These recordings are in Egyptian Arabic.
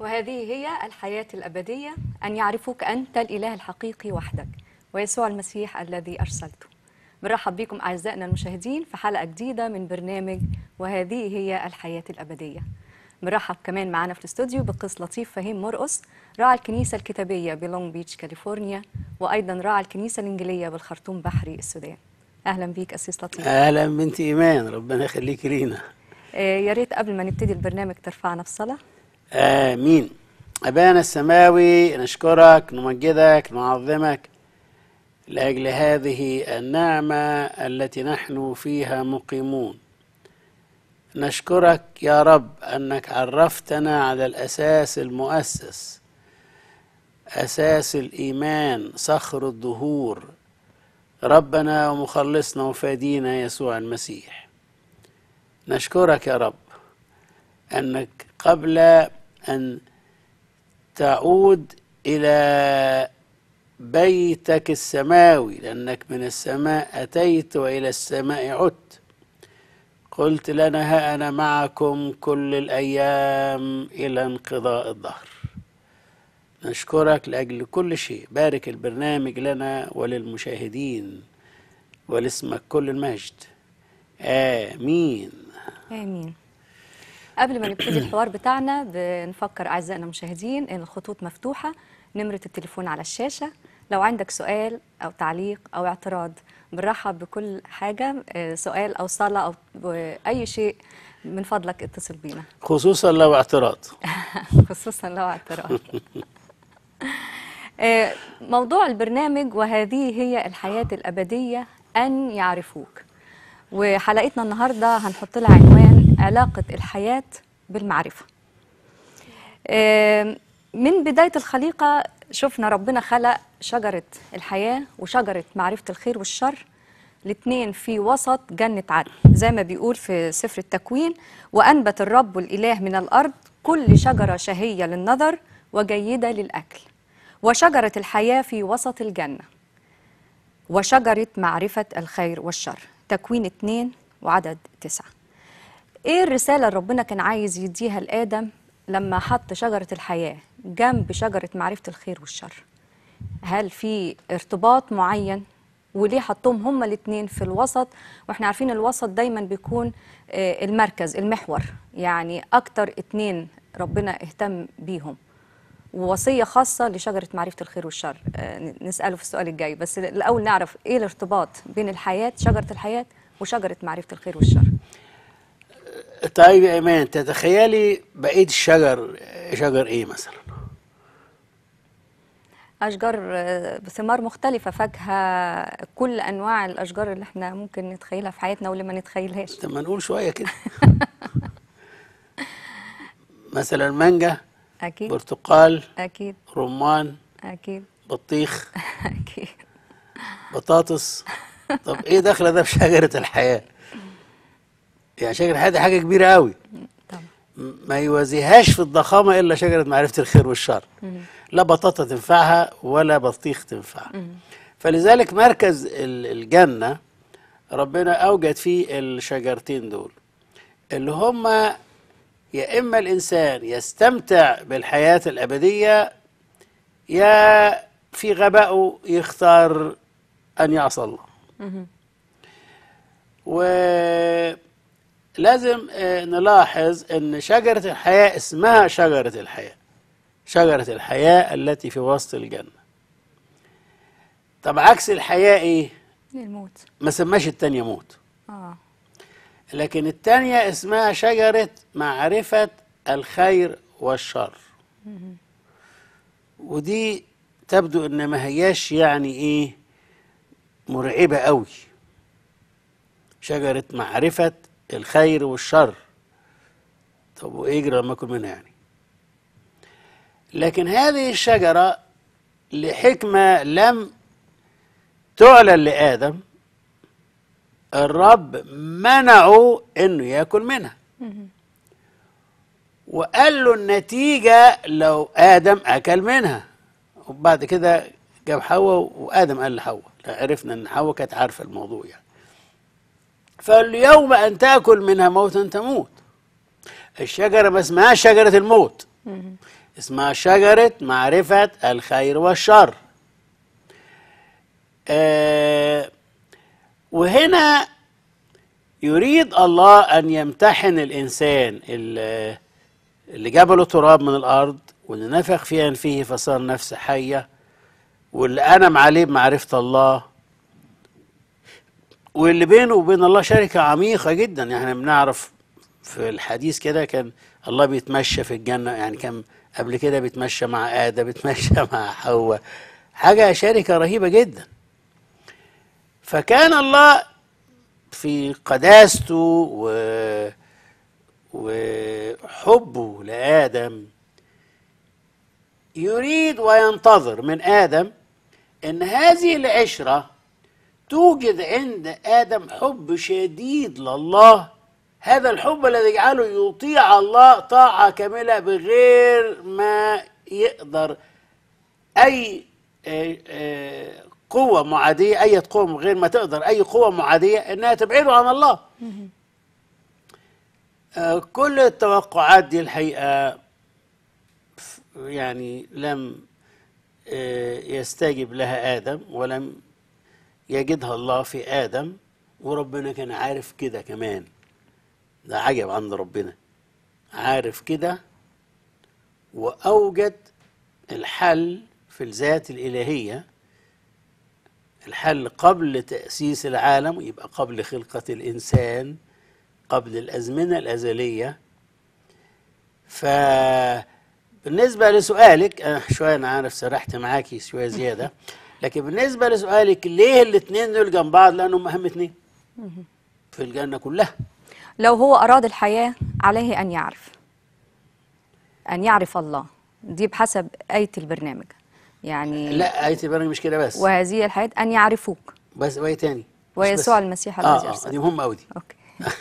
وهذه هي الحياة الأبدية أن يعرفوك أنت الإله الحقيقي وحدك ويسوع المسيح الذي أرسلته بنرحب بكم أعزائنا المشاهدين في حلقة جديدة من برنامج وهذه هي الحياة الأبدية بنرحب كمان معنا في الاستوديو بقس لطيف فهيم مرقص راعي الكنيسة الكتابية بلونج بيتش كاليفورنيا وأيضا راعي الكنيسة الإنجيلية بالخرطوم بحري السودان أهلا بيك أسيس لطيف اهلا بنت ايمان ربنا يخليك لينا آه، يا ريت قبل ما نبتدي البرنامج ترفعنا في صلاة امين ابانا السماوي نشكرك نمجدك نعظمك لاجل هذه النعمه التي نحن فيها مقيمون نشكرك يا رب انك عرفتنا على الاساس المؤسس اساس الايمان صخر الدهور ربنا ومخلصنا وفادينا يسوع المسيح نشكرك يا رب انك قبل ان تعود الى بيتك السماوي لانك من السماء اتيت والى السماء عدت قلت لنا ها انا معكم كل الايام الى انقضاء الدهر نشكرك لاجل كل شيء بارك البرنامج لنا وللمشاهدين ولاسمك كل المجد امين آمين قبل ما نبتدي الحوار بتاعنا بنفكر أعزائنا المشاهدين إن الخطوط مفتوحة نمرة التليفون على الشاشة لو عندك سؤال أو تعليق أو اعتراض بنرحب بكل حاجة آه، سؤال أو صلاة أو أي شيء من فضلك اتصل بينا خصوصا لو اعتراض خصوصا لو اعتراض آه، موضوع البرنامج وهذه هي الحياة الأبدية أن يعرفوك وحلقتنا النهاردة هنحط لها عنوان علاقة الحياة بالمعرفة آه، من بداية الخليقة شفنا ربنا خلق شجرة الحياة وشجرة معرفة الخير والشر الاثنين في وسط جنة عدن زي ما بيقول في سفر التكوين وأنبت الرب الإله من الأرض كل شجرة شهية للنظر وجيدة للأكل وشجرة الحياة في وسط الجنة وشجرة معرفة الخير والشر تكوين اتنين وعدد تسعة ايه الرسالة اللي ربنا كان عايز يديها لآدم لما حط شجرة الحياة جنب شجرة معرفة الخير والشر هل في ارتباط معين وليه حطهم هما الاثنين في الوسط واحنا عارفين الوسط دايما بيكون آه، المركز المحور يعني اكتر اتنين ربنا اهتم بيهم ووصية خاصة لشجرة معرفة الخير والشر آه، نسأله في السؤال الجاي بس الأول نعرف إيه الارتباط بين الحياة شجرة الحياة وشجرة معرفة الخير والشر طيب يا ايمان تتخيلي بقيه الشجر شجر ايه مثلا أشجار آه، بثمار مختلفة فاكهة كل أنواع الأشجار اللي احنا ممكن نتخيلها في حياتنا واللي ما نتخيلهاش طب ما نقول شويه كده مثلا مانجا أكيد برتقال أكيد رمان أكيد بطيخ أكيد بطاطس طب ايه دخله ده بشجره الحياه يعني شجره الحياه دي حاجه كبيره قوي طبعا م- ما يوازيهاش في الضخامه الا شجره معرفه الخير والشر لا بطاطا تنفعها ولا بطيخ تنفعها فلذلك مركز ال- الجنه ربنا اوجد فيه الشجرتين دول اللي هما يا اما الانسان يستمتع بالحياه الابديه يا في غبائه يختار ان يعصى الله ولازم آه، نلاحظ ان شجره الحياه اسمها شجره الحياه شجره الحياه التي في وسط الجنه طب عكس الحياه ايه الموت ما سماش التانية موت آه لكن التانية اسمها شجرة معرفة الخير والشر ودي تبدو ان ما هياش يعني ايه مرعبة قوي شجرة معرفة الخير والشر طب وايه يجري لما اكل منها يعني لكن هذه الشجرة لحكمة لم تعلن لآدم الرب منعه انه ياكل منها وقال له النتيجة لو آدم أكل منها وبعد كده جاب حواء وآدم قال لحواء عرفنا إن حواء كانت عارفة الموضوع يعني فاليوم أن تأكل منها موتا تموت الشجرة ما اسمهاش شجرة الموت اسمها شجرة معرفة الخير والشر آه وهنا يريد الله أن يمتحن الإنسان اللي اللي جبله تراب من الأرض واللي نفخ في أنفه فصار نفس حية واللي أنم عليه بمعرفة الله واللي بينه وبين الله شركة عميقة جدا يعني احنا بنعرف في الحديث كده كان الله بيتمشى في الجنة يعني كان قبل كده بيتمشى مع آدم بيتمشى مع حواء حاجة شركة رهيبة جدا فكان الله في قداسته و وحبه لآدم يريد وينتظر من آدم أن هذه العشرة توجد عند آدم حب شديد لله هذا الحب الذي يجعله يطيع الله طاعة كاملة بغير ما يقدر أي آه، آه، قوة معادية أي قوة من غير ما تقدر أي قوة معادية إنها تبعده عن الله آه، كل التوقعات دي الحقيقة ف- يعني لم آه، يستجب لها آدم ولم يجدها الله في آدم وربنا كان عارف كده كمان ده عجب عند ربنا عارف كده وأوجد الحل في الذات الإلهية الحل قبل تأسيس العالم يبقى قبل خلقة الإنسان قبل الأزمنة الأزلية فبالنسبة لسؤالك أنا شوية أنا عارف سرحت معاكي شوية زيادة لكن بالنسبة لسؤالك ليه الاثنين دول جنب بعض لأنهم أهم اثنين في الجنة كلها لو هو أراد الحياة عليه أن يعرف أن يعرف الله دي بحسب آية البرنامج يعني لا آية البرنامج مش كده بس وهذه الحياة أن يعرفوك بس وآية تاني مش ويسوع بس. المسيح آه الذي آه أرسله دي مهمة أوي دي أوكي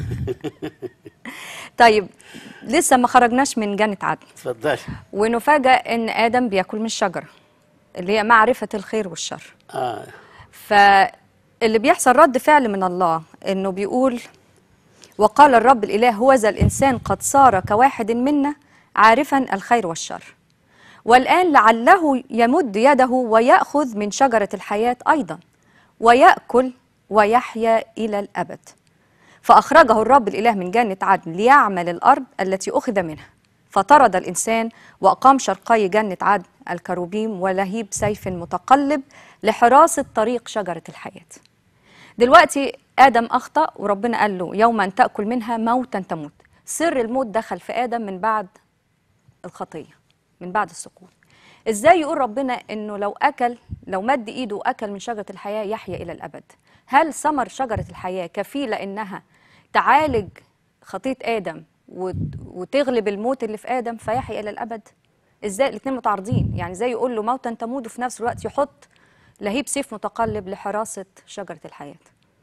طيب لسه ما خرجناش من جنة عدن اتفضلي ونفاجأ إن آدم بياكل من الشجرة اللي هي معرفة الخير والشر آه فاللي بيحصل رد فعل من الله انه بيقول وقال الرب الاله هو ذا الانسان قد صار كواحد منا عارفا الخير والشر والان لعله يمد يده وياخذ من شجره الحياه ايضا وياكل ويحيا الى الابد فاخرجه الرب الاله من جنه عدن ليعمل الارض التي اخذ منها فطرد الانسان واقام شرقي جنه عدن الكروبيم ولهيب سيف متقلب لحراسه طريق شجره الحياه دلوقتي ادم اخطا وربنا قال له يوم ان تاكل منها موتا تموت سر الموت دخل في ادم من بعد الخطيه من بعد السقوط ازاي يقول ربنا انه لو اكل لو مد ايده واكل من شجره الحياه يحيا الى الابد هل ثمر شجره الحياه كفيله انها تعالج خطيه ادم وت- وتغلب الموت اللي في ادم فيحيا الى الابد ازاي الاثنين متعارضين يعني ازاي يقول له موتا تموت وفي نفس الوقت يحط لهيب سيف متقلب لحراسه شجره الحياه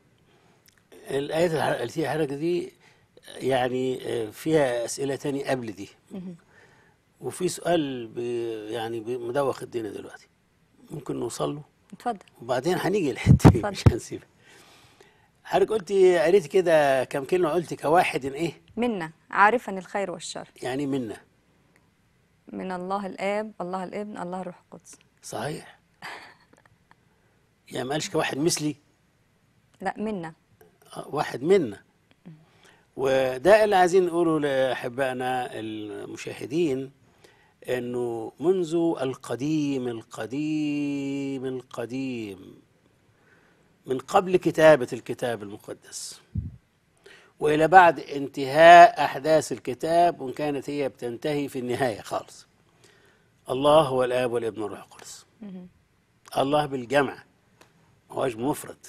الآية اللي قلتيها حضرتك دي يعني آه، فيها أسئلة تاني قبل دي وفي سؤال بي يعني بي- مدوخ الدنيا دلوقتي ممكن نوصل له اتفضل وبعدين هنيجي الحتة دي اتفضل. مش هنسيبها حضرتك قلتي قريتي كده كم كلمة قلتي كواحد إيه منا عارفا الخير والشر يعني منا من الله الاب الله الابن الله الروح القدس صحيح يعني ما قالش كواحد مثلي لا منا آه، واحد منا وده اللي عايزين نقوله لأحبائنا المشاهدين انه منذ القديم القديم القديم من قبل كتابة الكتاب المقدس وإلى بعد انتهاء أحداث الكتاب وإن كانت هي بتنتهي في النهاية خالص الله هو الآب والابن والروح القدس الله بالجمع ما هوش مفرد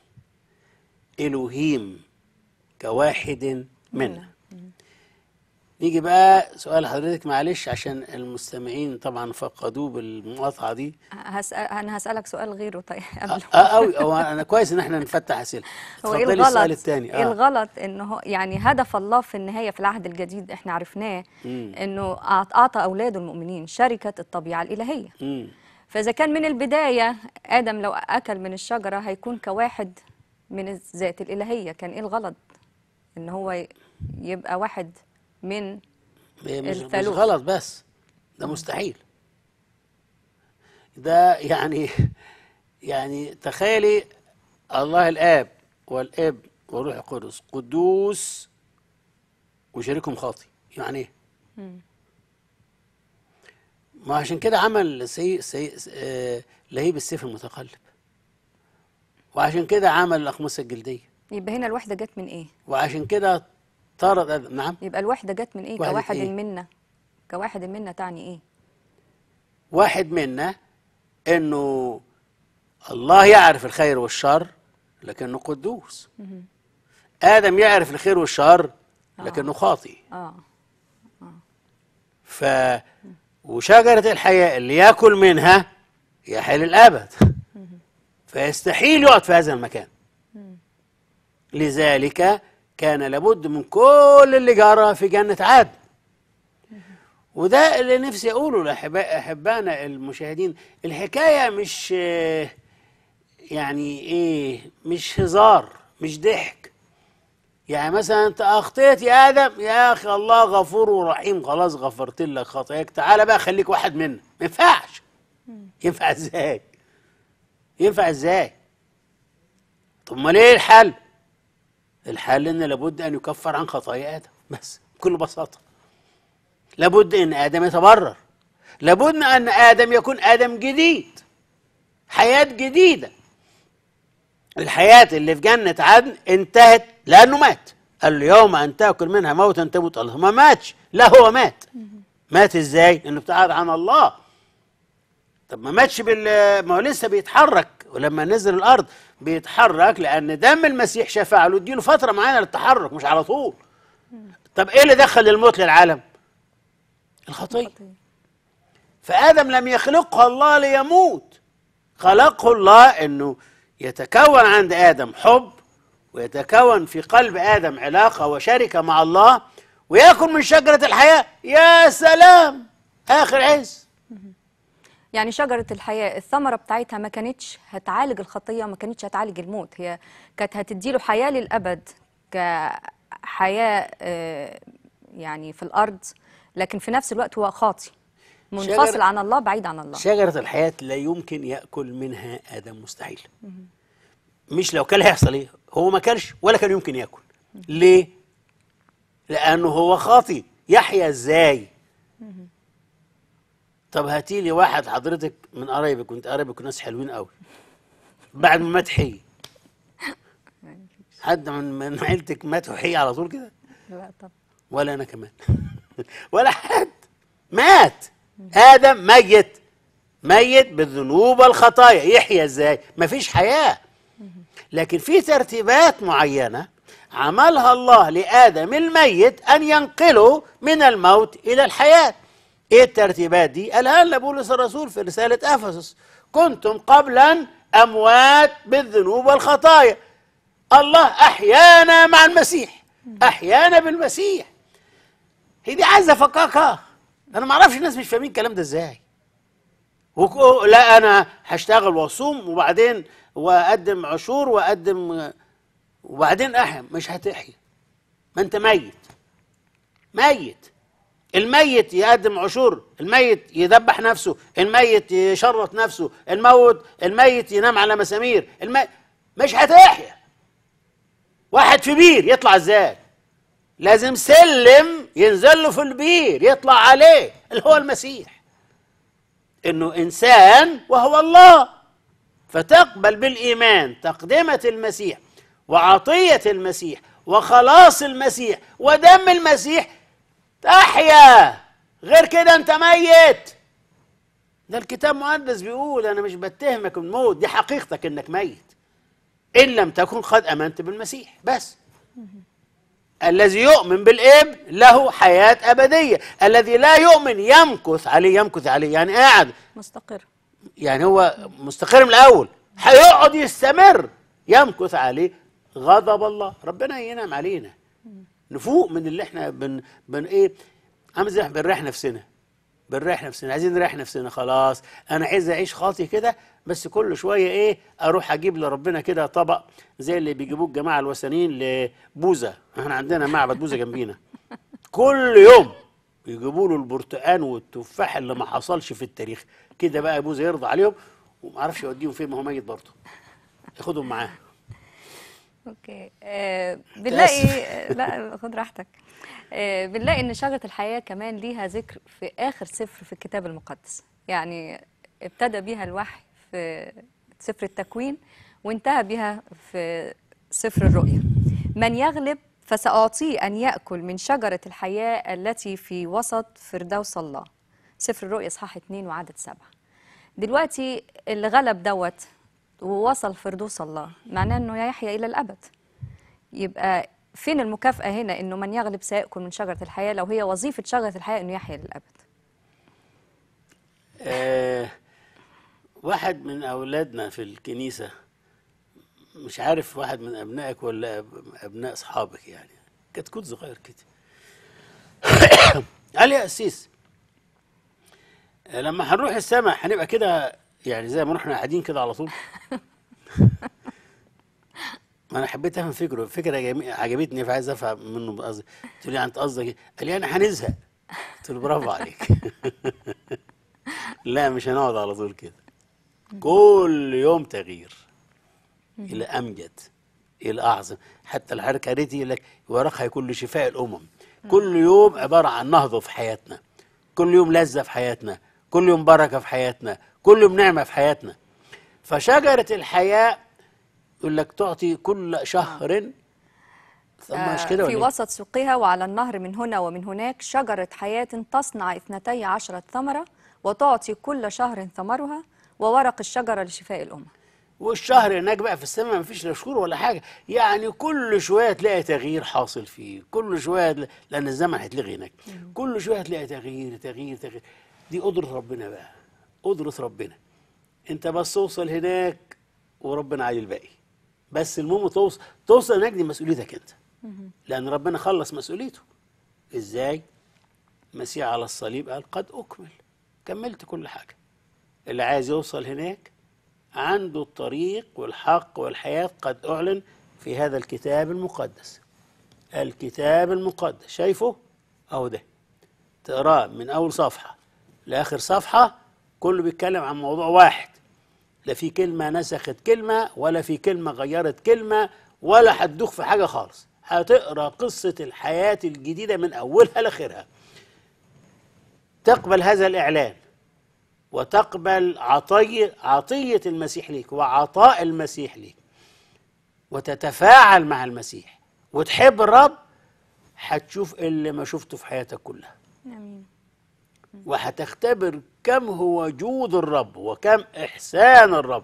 إلوهيم كواحد منا نيجي بقى سؤال حضرتك معلش عشان المستمعين طبعا فقدوه بالمقاطعة دي هسأل انا هسالك سؤال غيره طيب قبله اه قوي هو انا كويس ان احنا نفتح اسئله هو ايه اتفضلي السؤال الغلط الثاني ايه الغلط انه هو- يعني هدف الله في النهايه في العهد الجديد احنا عرفناه مم. انه أعط- اعطى اولاده المؤمنين شركه الطبيعه الالهيه مم. فاذا كان من البدايه ادم لو اكل من الشجره هيكون كواحد من الذات الالهيه كان ايه الغلط ان هو ي- يبقى واحد من هي مش, مش الثالوث. غلط بس ده مستحيل ده يعني يعني تخيلي الله الاب والاب والروح القدس قدوس وشريكهم خاطي يعني ايه ما عشان كده عمل سي سي آه لهيب السيف المتقلب وعشان كده عمل الاقمصه الجلديه يبقى هنا الوحده جت من ايه وعشان كده طرد آدم نعم يبقى الوحده جت من ايه وحدة كواحد إيه؟ منا كواحد منا تعني ايه واحد منا انه الله يعرف الخير والشر لكنه قدوس ادم يعرف الخير والشر لكنه خاطئ اه ف وشجرة الحياة اللي ياكل منها يحل الأبد فيستحيل يقعد في هذا المكان لذلك كان لابد من كل اللي جرى في جنة عدن وده اللي نفسي أقوله لأحباء أحبائنا المشاهدين الحكاية مش آه، يعني إيه مش هزار مش ضحك يعني مثلا انت اخطيت يا ادم يا اخي الله غفور رحيم خلاص غفرت لك خطاياك تعالى بقى خليك واحد منا ما ينفعش ينفع ازاي ينفع ازاي طب ما ليه الحل الحل ان لابد ان يكفر عن خطايا ادم بس بكل بساطه لابد ان ادم يتبرر لابد ان ادم يكون ادم جديد حياه جديده الحياة اللي في جنة عدن انتهت لأنه مات قال له يوم أن تأكل منها موتا تموت الله ما ماتش لا هو مات مات ازاي؟ انه ابتعد عن الله طب ما ماتش بال ما هو لسه بيتحرك ولما نزل الارض بيتحرك لان دم المسيح شفع له اديله فتره معينه للتحرك مش على طول طب ايه اللي دخل الموت للعالم؟ الخطيه فادم لم يخلقه الله ليموت خلقه الله انه يتكون عند ادم حب ويتكون في قلب ادم علاقه وشركه مع الله وياكل من شجره الحياه يا سلام اخر عز يعني شجرة الحياة الثمرة بتاعتها ما كانتش هتعالج الخطية وما كانتش هتعالج الموت هي كانت هتديله حياة للأبد كحياة آه، يعني في الأرض لكن في نفس الوقت هو خاطي منفصل شجرة- عن الله بعيد عن الله شجره الحياه لا يمكن ياكل منها ادم مستحيل مش لو كان هيحصل ايه هو ما كانش ولا كان يمكن ياكل ليه لانه هو خاطي يحيا ازاي طب هاتي لي واحد حضرتك من قرايبك وانت قرايبك ناس حلوين قوي بعد ما مات حي حد من من عيلتك مات وحي على طول كده لا طب ولا انا كمان ولا حد مات ادم ميت ميت بالذنوب والخطايا يحيى ازاي مفيش حياه لكن في ترتيبات معينه عملها الله لادم الميت ان ينقله من الموت الى الحياه ايه الترتيبات دي قالها لنا بولس الرسول في رساله افسس كنتم قبلا اموات بالذنوب والخطايا الله احيانا مع المسيح احيانا بالمسيح هي دي عايزه فقاقه انا ما اعرفش الناس مش فاهمين الكلام ده ازاي وك- لا انا هشتغل واصوم وبعدين واقدم عشور واقدم وبعدين احيا مش هتحيا ما انت ميت ميت الميت يقدم عشور الميت يذبح نفسه الميت يشرط نفسه الموت الميت ينام على مسامير الميت مش هتحيا واحد في بير يطلع ازاي لازم سلم ينزل له في البير يطلع عليه اللي هو المسيح انه انسان وهو الله فتقبل بالايمان تقدمه المسيح وعطيه المسيح وخلاص المسيح ودم المسيح تحيا غير كده انت ميت ده الكتاب المقدس بيقول انا مش بتهمك بالموت دي حقيقتك انك ميت ان لم تكن قد امنت بالمسيح بس الذي يؤمن بالابن له حياه ابديه الذي لا يؤمن يمكث عليه يمكث عليه يعني قاعد مستقر يعني هو مستقر من الاول هيقعد يستمر يمكث عليه غضب الله ربنا ينعم علينا نفوق من اللي احنا بن, بن ايه عامل زي ما إحنا بنريح نفسنا بنريح نفسنا عايزين نريح نفسنا خلاص انا عايز اعيش خاطي كده بس كل شويه ايه اروح اجيب لربنا كده طبق زي اللي بيجيبوه الجماعه الوثنيين لبوزه احنا عندنا معبد بوزه جنبينا كل يوم ويجيبوا له البرتقان والتفاح اللي ما حصلش في التاريخ كده بقى ابوه يرضى عليهم وما عرفش يوديهم فين ما هو ميت برضه ياخدهم معاه اوكي آه بنلاقي آسف. آه، لا خد راحتك آه بنلاقي ان شجره الحياه كمان ليها ذكر في اخر سفر في الكتاب المقدس يعني ابتدى بيها الوحي في سفر التكوين وانتهى بها في سفر الرؤيا من يغلب فسأعطيه أن يأكل من شجرة الحياة التي في وسط فردوس الله سفر الرؤيا إصحاح 2 وعدد سبعة دلوقتي اللي غلب دوت ووصل فردوس الله معناه انه يحيا الى الابد يبقى فين المكافأة هنا انه من يغلب سيأكل من شجرة الحياة لو هي وظيفة شجرة الحياة انه يحيا للابد آه واحد من أولادنا في الكنيسة مش عارف واحد من أبنائك ولا أب- أبناء أصحابك يعني كتكوت صغير كده قال لي يا قسيس آه، لما هنروح السماء هنبقى كده يعني زي ما احنا قاعدين كده على طول ما انا حبيت افهم فكره فكره جميل عجبتني فعايز افهم منه قصدي قلت له يعني انت قصدك ايه؟ قال لي يعني هنزهق قلت له برافو عليك لا مش هنقعد على طول كده كل يوم تغيير الى امجد الى اعظم حتى الحركه دي يقول لك وراك هيكون لشفاء الامم كل يوم عباره عن نهضه في حياتنا كل يوم لذه في حياتنا كل يوم بركه في حياتنا كل يوم نعمه في حياتنا فشجره الحياه يقول لك تعطي كل شهر ثم مش آه، كده في ولا إيه؟ وسط سوقها وعلى النهر من هنا ومن هناك شجرة حياة تصنع اثنتي عشرة ثمرة وتعطي كل شهر ثمرها وورق الشجرة لشفاء الأمة والشهر هناك بقى في السماء مفيش لا شهور ولا حاجه يعني كل شويه تلاقي تغيير حاصل فيه كل شويه تلا- لان الزمن هيتلغي هناك كل شويه تلاقي تغيير تغيير تغيير دي قدره ربنا بقى قدره ربنا انت بس توصل هناك وربنا عليه الباقي بس المهم توصل توصل هناك دي مسؤوليتك انت لان ربنا خلص مسؤوليته ازاي المسيح على الصليب قال قد اكمل كملت كل حاجه اللي عايز يوصل هناك عنده الطريق والحق والحياة قد أعلن في هذا الكتاب المقدس الكتاب المقدس شايفه أهو ده تقراه من أول صفحة لآخر صفحة كله بيتكلم عن موضوع واحد لا في كلمة نسخت كلمة ولا في كلمة غيرت كلمة ولا هتدوخ في حاجة خالص هتقرا قصة الحياة الجديدة من أولها لآخرها تقبل هذا الإعلان وتقبل عطية عطية المسيح ليك وعطاء المسيح ليك وتتفاعل مع المسيح وتحب الرب هتشوف اللي ما شفته في حياتك كلها آمين وهتختبر كم هو جود الرب وكم إحسان الرب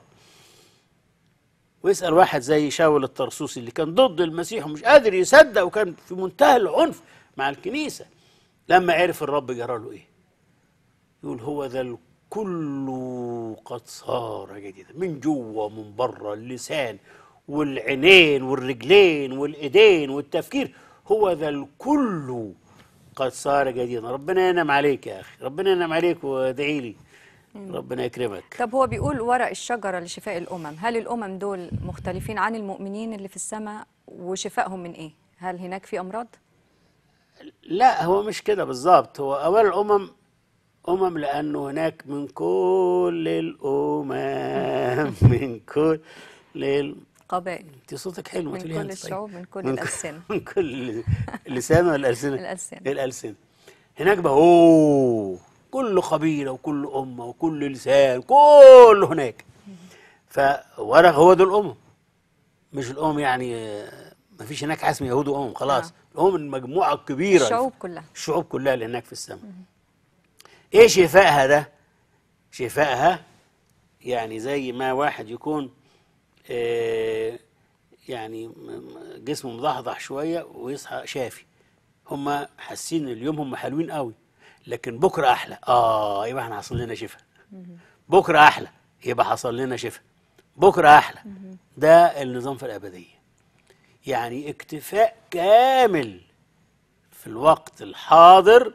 ويسأل واحد زي شاول الطرسوسي اللي كان ضد المسيح ومش قادر يصدق وكان في منتهى العنف مع الكنيسة لما عرف الرب جرى له إيه يقول هو ذا الكل قد صار جديدا من جوه ومن بره اللسان والعينين والرجلين والايدين والتفكير هو ذا الكل قد صار جديدا ربنا ينعم عليك يا اخي ربنا ينعم عليك وادعي لي ربنا يكرمك طب هو بيقول ورق الشجرة لشفاء الأمم هل الأمم دول مختلفين عن المؤمنين اللي في السماء وشفائهم من إيه؟ هل هناك في أمراض؟ لا هو مش كده بالظبط هو اول الامم امم لانه هناك من كل الامم من كل ال... قبائل انت صوتك حلو ما من تقوليها كل انت طيب. الشعوب من كل من الألسنة من كل اللسان ولا الألسنة؟ الألسنة. الألسنة هناك بقى أوه كل قبيلة وكل أمة وكل لسان كله هناك فورق هو ده الأمم مش الأمم يعني آه، ما فيش هناك حاجة اسمها يهود وأمم خلاص آه. الأمم المجموعة الكبيرة الشعوب كلها الشعوب كلها اللي هناك في السماء ايه شفائها ده شفائها يعني زي ما واحد يكون آه، يعني م- م- جسمه مضحضح شويه ويصحى شافي هم حاسين اليوم هم حلوين قوي لكن بكره احلى اه يبقى احنا حصل لنا شفاء بكره احلى يبقى حصل لنا شفاء بكره احلى ده النظام في الابديه يعني اكتفاء كامل في الوقت الحاضر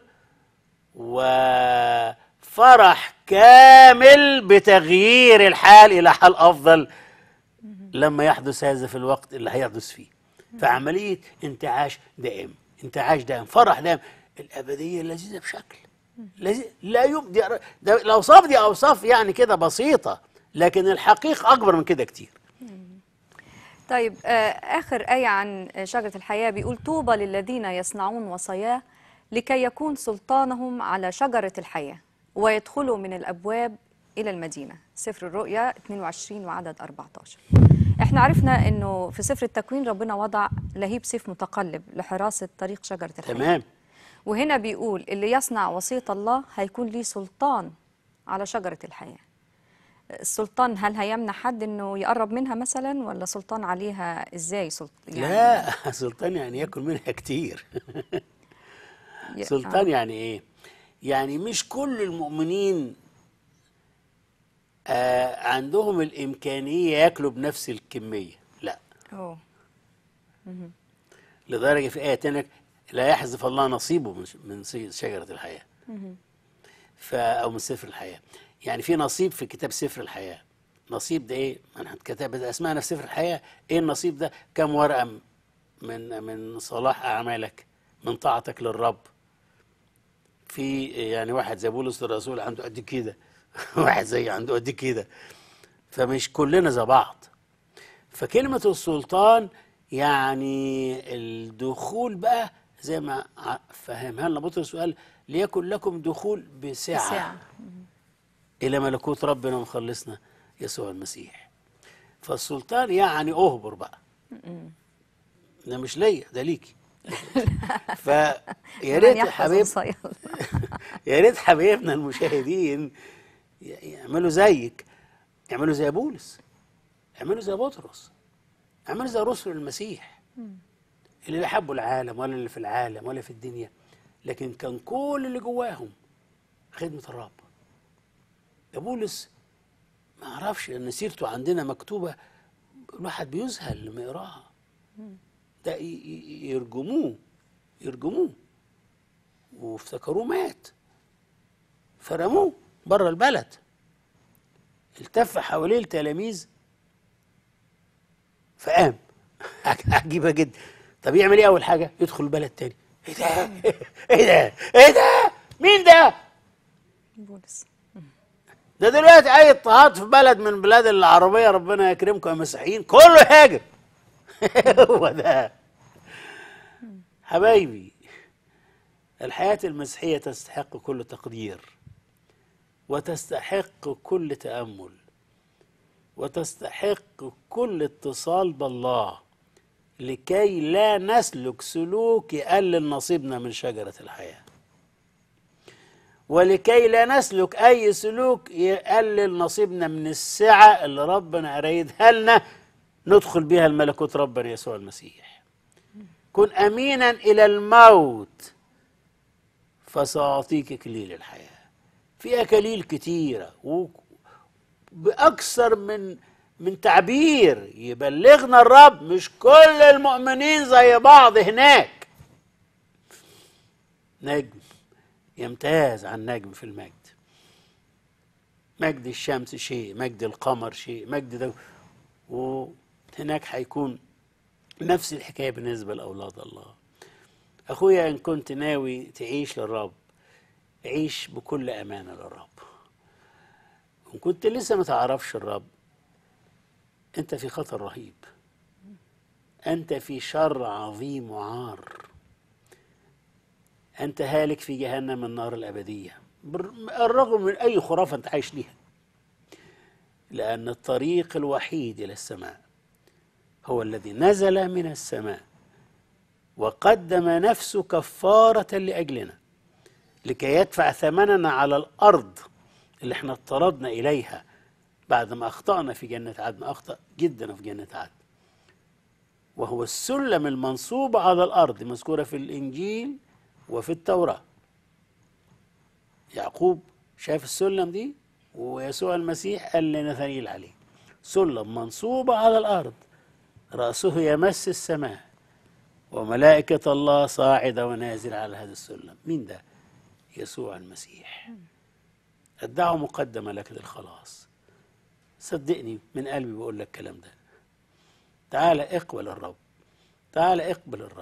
وفرح كامل بتغيير الحال الى حال افضل لما يحدث هذا في الوقت اللي هيحدث فيه فعمليه انتعاش دائم انتعاش دائم فرح دائم الابديه لذيذه بشكل لذيذ لا يم دي ده الاوصاف دي اوصاف يعني كده بسيطه لكن الحقيقه اكبر من كده كتير طيب آه، آخر آية عن شجرة الحياة بيقول طوبى للذين يصنعون وصاياه لكي يكون سلطانهم على شجرة الحياة ويدخلوا من الأبواب إلى المدينة سفر الرؤيا 22 وعدد 14 احنا عرفنا انه في سفر التكوين ربنا وضع لهيب سيف متقلب لحراسة طريق شجرة الحياة تمام وهنا بيقول اللي يصنع وصية الله هيكون ليه سلطان على شجرة الحياة السلطان هل هيمنع حد انه يقرب منها مثلا ولا سلطان عليها ازاي سلط... لا سلطان يعني ياكل منها كتير ي- سلطان يعني ايه يعني مش كل المؤمنين آه عندهم الامكانيه ياكلوا بنفس الكميه لا أوه. لدرجه في ايه تانية لا يحذف الله نصيبه من من سي- شجره الحياه ف او من سفر الحياه يعني في نصيب في كتاب سفر الحياه نصيب ده ايه انا كتاب اسمعنا في سفر الحياه ايه النصيب ده كم ورقه م- من من صلاح اعمالك من طاعتك للرب في يعني واحد زي بولس الرسول عنده قد كده واحد زي عنده قد كده فمش كلنا زي بعض فكلمة السلطان يعني الدخول بقى زي ما ع- فهمها لنا بطرس قال ليكن لكم دخول بسعة, ساعة إلى ملكوت ربنا ومخلصنا يسوع المسيح فالسلطان يعني أهبر بقى ده مش ليا ده ليكي فيا ومن ريت يا يحفظ حبيب وصايا الله. يا ريت حبايبنا المشاهدين ي- يعملوا زيك يعملوا زي بولس يعملوا زي بطرس يعملوا زي رسل المسيح اللي لا حبوا العالم ولا اللي في العالم ولا في الدنيا لكن كان كل اللي جواهم خدمة الرب يا بولس ما اعرفش ان سيرته عندنا مكتوبة الواحد بيذهل لما يقراها ده ي- ي- يرجموه يرجموه وافتكروه مات فرموه بره البلد التف حواليه التلاميذ فقام عجيبه جدا طب يعمل ايه اول حاجه يدخل البلد تاني ايه ده ايه ده ايه ده مين ده بولس ده دلوقتي اي اضطهاد في بلد من بلاد العربيه ربنا يكرمكم يا مسيحيين كله يهاجر هو ده حبايبي الحياه المسيحيه تستحق كل تقدير وتستحق كل تامل وتستحق كل اتصال بالله لكي لا نسلك سلوك يقلل نصيبنا من شجره الحياه ولكي لا نسلك اي سلوك يقلل نصيبنا من السعه اللي ربنا رايدها لنا ندخل بها الملكوت ربنا يسوع المسيح كن امينا الى الموت فساعطيك اكليل الحياه في اكاليل كتيره و- باكثر من من تعبير يبلغنا الرب مش كل المؤمنين زي بعض هناك نجم يمتاز عن نجم في المجد مجد الشمس شيء مجد القمر شيء مجد ده وهناك هيكون نفس الحكاية بالنسبة لأولاد الله أخويا إن كنت ناوي تعيش للرب عيش بكل أمانة للرب وإن كنت لسه ما تعرفش الرب أنت في خطر رهيب أنت في شر عظيم وعار أنت هالك في جهنم النار الأبدية بالرغم من أي خرافة أنت عايش ليها لأن الطريق الوحيد إلى السماء هو الذي نزل من السماء وقدم نفسه كفارة لأجلنا لكي يدفع ثمننا على الأرض اللي احنا اضطردنا إليها بعد ما أخطأنا في جنة عدن أخطأ جدا في جنة عدن وهو السلم المنصوب على الأرض مذكورة في الإنجيل وفي التوراة يعقوب شاف السلم دي ويسوع المسيح قال لنثانيل عليه سلم منصوب على الأرض رأسه يمس السماء وملائكة الله صاعدة ونازلة على هذا السلم مين ده؟ يسوع المسيح الدعوة مقدمة لك للخلاص صدقني من قلبي بقول لك الكلام ده تعال اقبل الرب تعال اقبل الرب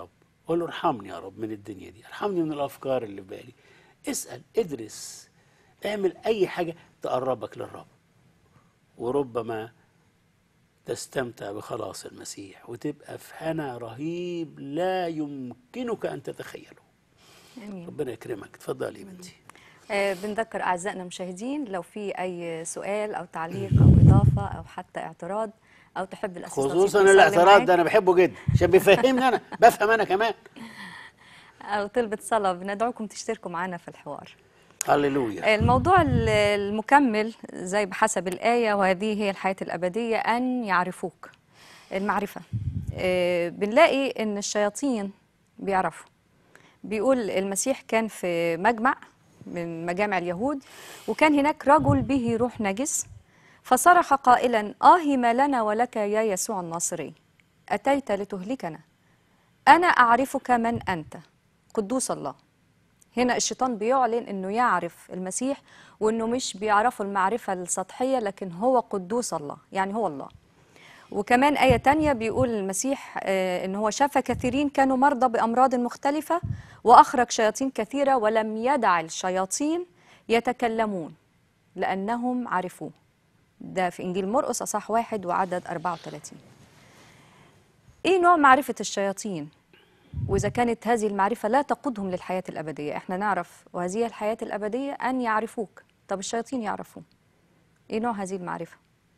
قول له ارحمني يا رب من الدنيا دي ارحمني من الافكار اللي في بالي اسال ادرس اعمل اي حاجه تقربك للرب وربما تستمتع بخلاص المسيح وتبقى في هنا رهيب لا يمكنك ان تتخيله امين ربنا يكرمك اتفضلي يا بنتي آه، بنذكر أعزائنا المشاهدين لو في أي سؤال أو تعليق أو إضافة أو حتى اعتراض أو تحب الأسيس لطيف خصوصا يصلي الاعتراض معاك ده انا بحبه جدا عشان بيفهمني انا بفهم انا كمان أو طلبة صلاة بندعوكم تشتركوا معنا في الحوار هللويا الموضوع ال- المكمل زي بحسب الآية وهذه هي الحياة الأبدية أن يعرفوك المعرفة آه، بنلاقي إن الشياطين بيعرفوا بيقول المسيح كان في مجمع من مجامع اليهود وكان هناك رجل به روح نجس فصرخ قائلا آه ما لنا ولك يا يسوع الناصري أتيت لتهلكنا أنا أعرفك من أنت قدوس الله هنا الشيطان بيعلن انه يعرف المسيح وانه مش بيعرفه المعرفة السطحية لكن هو قدوس الله يعني هو الله وكمان آية تانية بيقول المسيح آه، ان هو شفى كثيرين كانوا مرضى بأمراض مختلفة وأخرج شياطين كثيرة ولم يدع الشياطين يتكلمون لأنهم عرفوه ده في إنجيل مرقس أصح واحد وعدد 34 إيه نوع معرفة الشياطين؟ وإذا كانت هذه المعرفة لا تقودهم للحياة الأبدية إحنا نعرف وهذه هي الحياة الأبدية أن يعرفوك طب الشياطين يعرفوه إيه نوع هذه المعرفة؟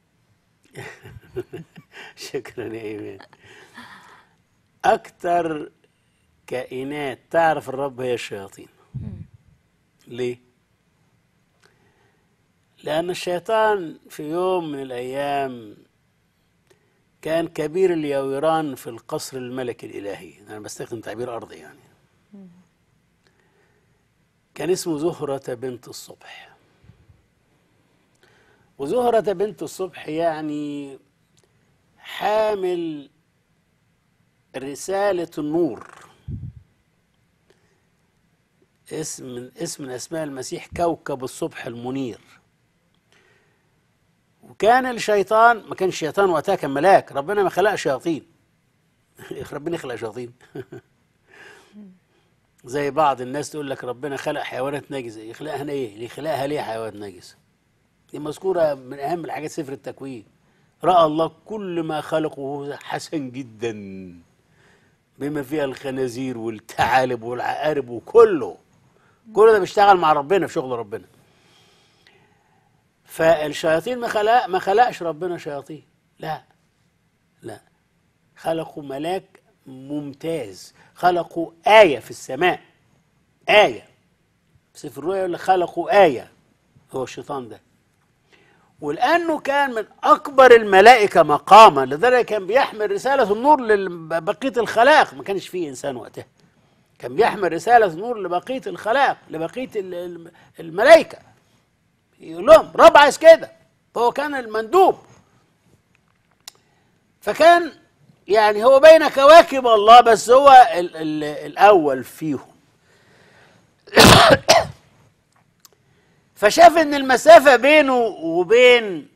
شكرا يا ايمان اكتر كائنات تعرف الرب هي الشياطين ليه لان الشيطان في يوم من الايام كان كبير اليويران في القصر الملكي الالهي انا بستخدم تعبير ارضي يعني كان اسمه زهرة بنت الصبح وزهرة بنت الصبح يعني حامل رسالة النور اسم من اسم من اسماء المسيح كوكب الصبح المنير وكان الشيطان ما كانش شيطان وقتها كان ملاك ربنا ما خلق شياطين ربنا يخلق شياطين زي بعض الناس تقول لك ربنا خلق حيوانات نجسة يخلقها ليه؟ اللي يخلقها ليه حيوانات نجسة؟ دي مذكورة من أهم الحاجات سفر التكوين رأى الله كل ما خلقه حسن جدا بما فيها الخنازير والثعالب والعقارب وكله كل ده بيشتغل مع ربنا في شغل ربنا فالشياطين ما خلق ما خلقش ربنا شياطين لا لا خلقوا ملاك ممتاز خلقوا آية في السماء آية في سفر الرؤيا يقول لك خلقوا آية هو الشيطان ده ولأنه كان من أكبر الملائكة مقاما لذلك كان بيحمل رسالة النور لبقية الخلائق ما كانش فيه إنسان وقتها كان بيحمل رسالة النور لبقية الخلائق لبقية ال- ال- الملائكة يقول لهم رب عايز كده فهو كان المندوب فكان يعني هو بين كواكب الله بس هو ال ال الأول فيهم فشاف ان المسافة بينه وبين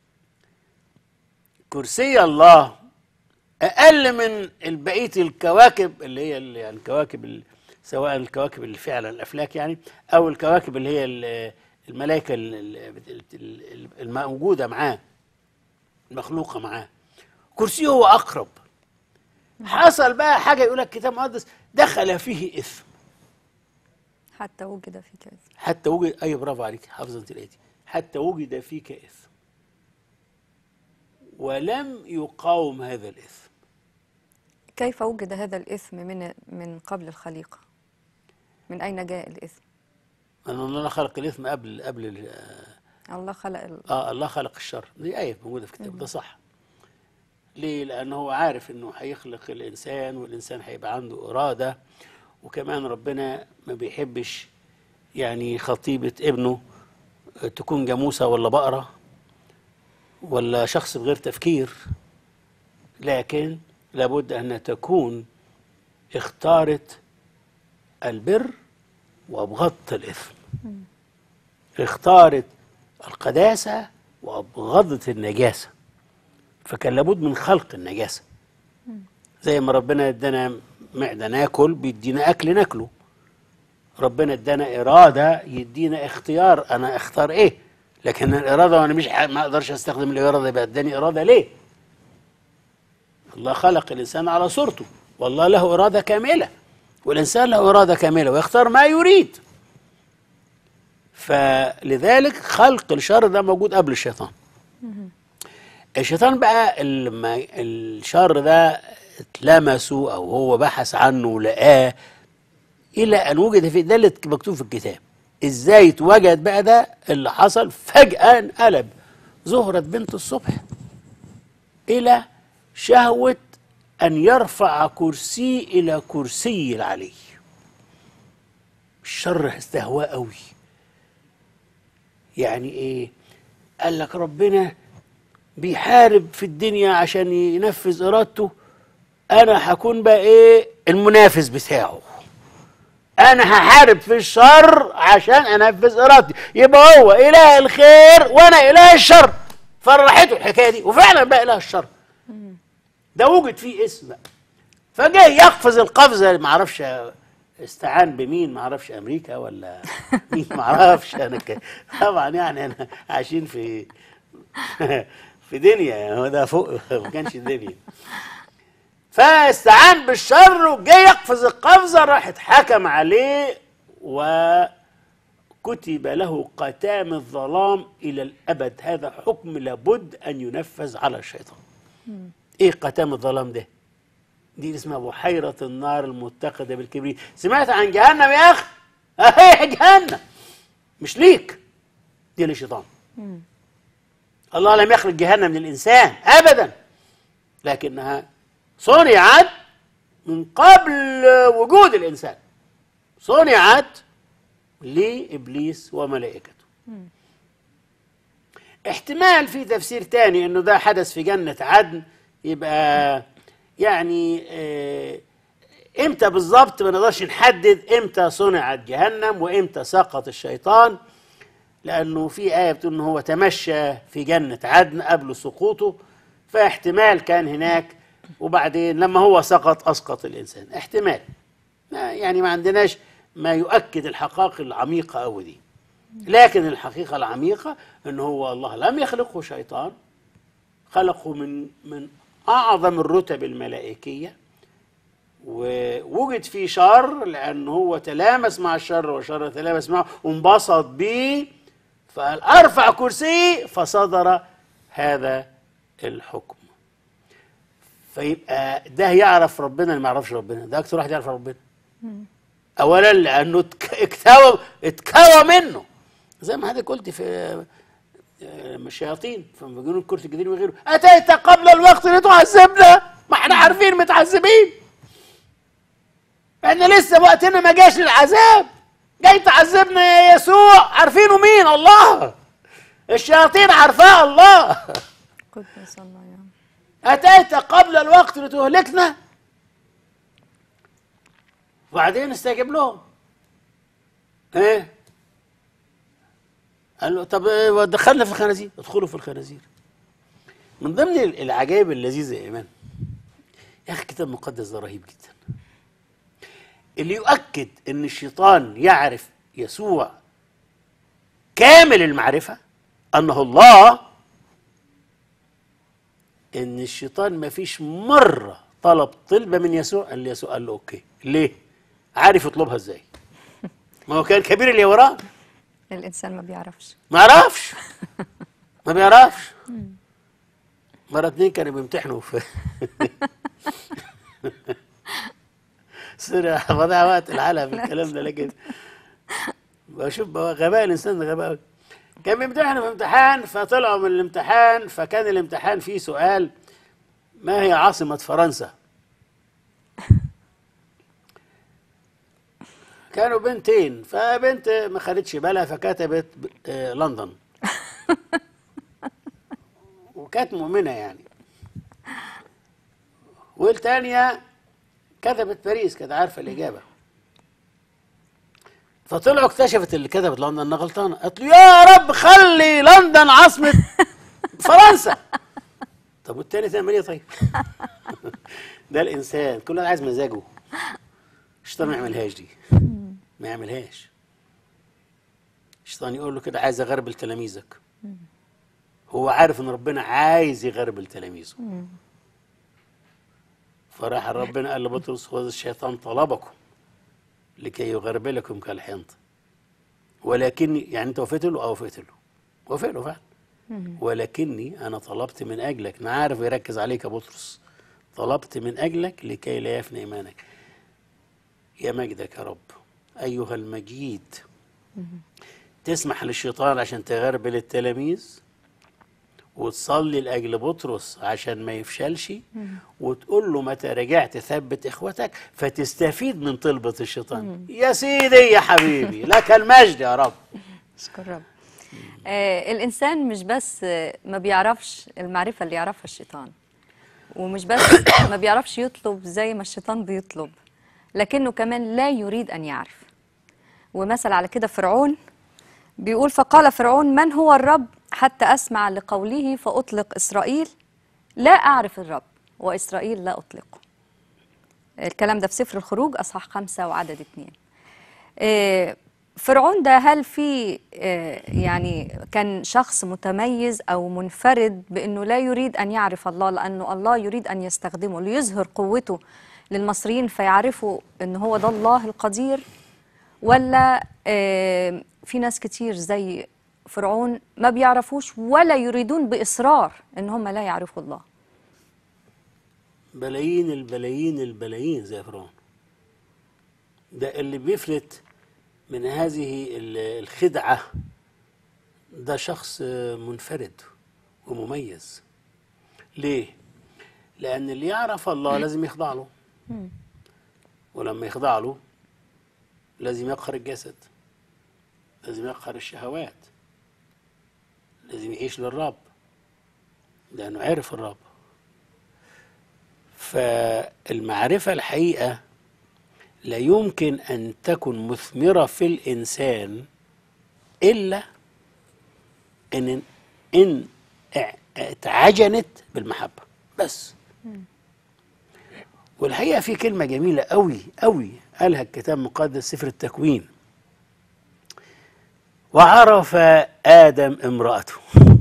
كرسي الله اقل من بقية الكواكب اللي هي ال- يعني الكواكب ال- سواء الكواكب اللي فعلا الافلاك يعني او الكواكب اللي هي ال- الملائكة ال- ال- ال- الموجودة معاه المخلوقة معاه كرسيه هو اقرب حصل بقى حاجة يقول لك الكتاب المقدس دخل فيه اثم حتى وجد في كذا حتى وجد اي برافو عليك حافظه انت الايه دي. حتى وجد فيك اثم ولم يقاوم هذا الاثم كيف وجد هذا الإثم من من قبل الخليقة؟ من أين جاء الإثم؟ ان الله خلق الاثم قبل قبل ال- الله خلق ال... اه الله خلق الشر دي ايه موجوده في الكتاب ده صح ليه لانه هو عارف انه هيخلق الانسان والانسان هيبقى عنده اراده وكمان ربنا ما بيحبش يعني خطيبه ابنه تكون جاموسه ولا بقره ولا شخص بغير تفكير لكن لابد ان تكون اختارت البر وابغضت الاثم اختارت القداسة وأبغضت النجاسة فكان لابد من خلق النجاسة زي ما ربنا ادانا معده ناكل بيدينا اكل ناكله ربنا ادانا اراده يدينا اختيار انا اختار ايه لكن الاراده وانا مش ح- ما اقدرش استخدم الاراده يبقى اداني اراده ليه الله خلق الانسان على صورته والله له اراده كامله والانسان له اراده كامله ويختار ما يريد فلذلك خلق الشر ده موجود قبل الشيطان الشيطان بقى لما الشر ده اتلمسه او هو بحث عنه ولقاه الى ان وجد في ده اللي مكتوب في الكتاب ازاي اتوجد بقى ده اللي حصل فجاه انقلب زهره بنت الصبح الى شهوه ان يرفع كرسي الى كرسي العلي الشر استهواه قوي يعني ايه قال لك ربنا بيحارب في الدنيا عشان ينفذ ارادته انا هكون بقى ايه المنافس بتاعه انا هحارب في الشر عشان انفذ ارادتي يبقى هو اله الخير وانا اله الشر فرحته الحكايه دي وفعلا بقى اله الشر ده وجد فيه اسم بقى فجاي يقفز القفزه ما اعرفش استعان بمين ما اعرفش امريكا ولا مين ما اعرفش انا ك... طبعا يعني انا عايشين في في دنيا يعني هو ده فوق ما كانش دنيا فاستعان بالشر وجاي يقفز القفزه راح اتحكم عليه وكتب له قتام الظلام الى الابد هذا حكم لابد ان ينفذ على الشيطان ايه قتام الظلام ده دي اسمها بحيرة النار المتقدة بالكبريت سمعت عن جهنم يا أخي أهي جهنم مش ليك دي للشيطان الله لم يخلق جهنم للإنسان أبدا لكنها صنعت من قبل وجود الإنسان صنعت لإبليس وملائكته احتمال في تفسير تاني انه ده حدث في جنة عدن يبقى يعني آه، امتى بالظبط ما نقدرش نحدد امتى صنعت جهنم وامتى سقط الشيطان لانه في ايه بتقول ان هو تمشى في جنة عدن قبل سقوطه فاحتمال كان هناك وبعدين لما هو سقط اسقط الانسان احتمال ما- يعني ما عندناش ما يؤكد الحقائق العميقة أوي دي لكن الحقيقة العميقة أن هو الله لم يخلقه شيطان خلقه من من أعظم الرتب الملائكية ووجد فيه شر لأنه هو تلامس مع الشر والشر تلامس معه وانبسط به فقال أرفع كرسي فصدر هذا الحكم فيبقى ده يعرف ربنا اللي ما يعرفش ربنا ده أكتر واحد يعرف ربنا اولا لانه اتك- اكتوى اتكوى منه زي ما حضرتك قلت في آه، لما الشياطين في مجنون الكرسي الجديد وغيره اتيت قبل الوقت لتعذبنا ما احنا عارفين متعذبين احنا لسه وقتنا ما جاش للعذاب جاي تعذبنا يا يسوع عارفينه مين الله الشياطين عارفاه الله قدس الله يا رب أتيت قبل الوقت لتهلكنا وبعدين استجب لهم ايه قال له طب إيه ودخلنا في الخنازير ادخلوا في الخنازير من ضمن العجائب اللذيذه يا ايمان يا اخي الكتاب المقدس ده رهيب جدا اللي يؤكد ان الشيطان يعرف يسوع كامل المعرفه انه الله ان الشيطان ما فيش مره طلب طلبه من يسوع قال لي يسوع قال له اوكي ليه عارف يطلبها ازاي ما هو كان كبير اليوران الانسان ما بيعرفش ما يعرفش ما بيعرفش مرة اتنين كانوا بيمتحنوا في سوري بضيع وقت الحلقة في الكلام ده لكن بشوف بقى غباء الإنسان ده غباء أوي. كان بيمتحنوا في امتحان فطلعوا من الامتحان فكان الامتحان فيه سؤال ما هي عاصمة فرنسا؟ كانوا بنتين فبنت ما خدتش بالها فكتبت ب- آه، لندن وكانت مؤمنة يعني والتانية كتبت باريس كانت عارفة الإجابة فطلعوا اكتشفت اللي كتبت لندن انها غلطانة قالت له يا رب خلي لندن عاصمة فرنسا طب والتاني تعمل ايه طيب؟ ده الإنسان كل واحد عايز مزاجه الشيطان ما يعملهاش دي ما يعملهاش الشيطان يقول له كده عايز اغربل تلاميذك هو عارف ان ربنا عايز يغربل تلاميذه فراح ربنا قال لبطرس خذ الشيطان طلبكم لكي يغربلكم كالحنط ولكني يعني انت وفيت له او وفيت له وفيت له فعلا ولكني انا طلبت من اجلك انا عارف يركز عليك يا بطرس طلبت من اجلك لكي لا يفنى ايمانك يا مجدك يا رب ايها المجيد تسمح للشيطان عشان تغربل التلاميذ وتصلي لاجل بطرس عشان ما يفشلش وتقول له متى رجعت ثبت اخوتك فتستفيد من طلبة الشيطان يا سيدي يا حبيبي لك المجد يا رب اشكر رب آه الانسان مش بس آه، ما بيعرفش المعرفه اللي يعرفها الشيطان ومش بس ما بيعرفش يطلب زي ما الشيطان بيطلب لكنه كمان لا يريد ان يعرف ومثل على كده فرعون بيقول فقال فرعون من هو الرب حتى اسمع لقوله فاطلق اسرائيل لا اعرف الرب واسرائيل لا اطلقه الكلام ده في سفر الخروج اصحاح خمسة وعدد اتنين آه، فرعون ده هل في آه، يعني كان شخص متميز او منفرد بانه لا يريد ان يعرف الله لانه الله يريد ان يستخدمه ليظهر قوته للمصريين فيعرفوا ان هو ده الله القدير ولا آه، في ناس كتير زي فرعون ما بيعرفوش ولا يريدون باصرار ان هم لا يعرفوا الله بلايين البلايين البلايين زي فرعون ده اللي بيفلت من هذه ال- الخدعة ده شخص منفرد ومميز ليه؟ لأن اللي يعرف الله لازم يخضع له ولما يخضع له لازم يقهر الجسد لازم يقهر الشهوات لازم يعيش للرب لأنه عرف الرب فالمعرفة الحقيقة لا يمكن أن تكن مثمرة في الإنسان إلا إن إن اع- اتعجنت بالمحبة بس والحقيقة في كلمة جميلة قوي قوي قالها الكتاب المقدس سفر التكوين وعرف آدم امرأته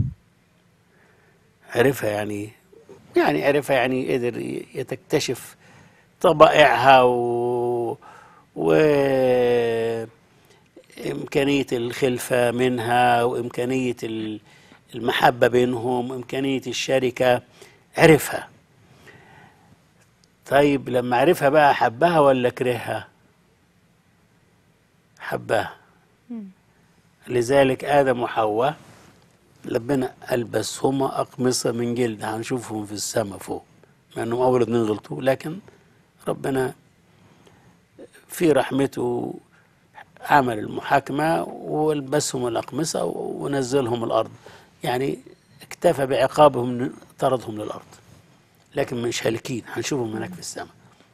عرفها يعني يعني عرفها يعني قدر يتكتشف طبائعها و... وإمكانية الخلفة منها وإمكانية ال- المحبة بينهم إمكانية الشركة عرفها طيب لما عرفها بقى حبها ولا كرهها حبها لذلك آدم وحواء ربنا ألبسهما أقمصة من جلد هنشوفهم في السماء فوق مع أنهم أول اتنين غلطوا لكن ربنا في رحمته عمل المحاكمة والبسهم الأقمصة ونزلهم الأرض يعني اكتفى بعقابهم إنه طردهم للأرض لكن مش هالكين هنشوفهم هناك في السماء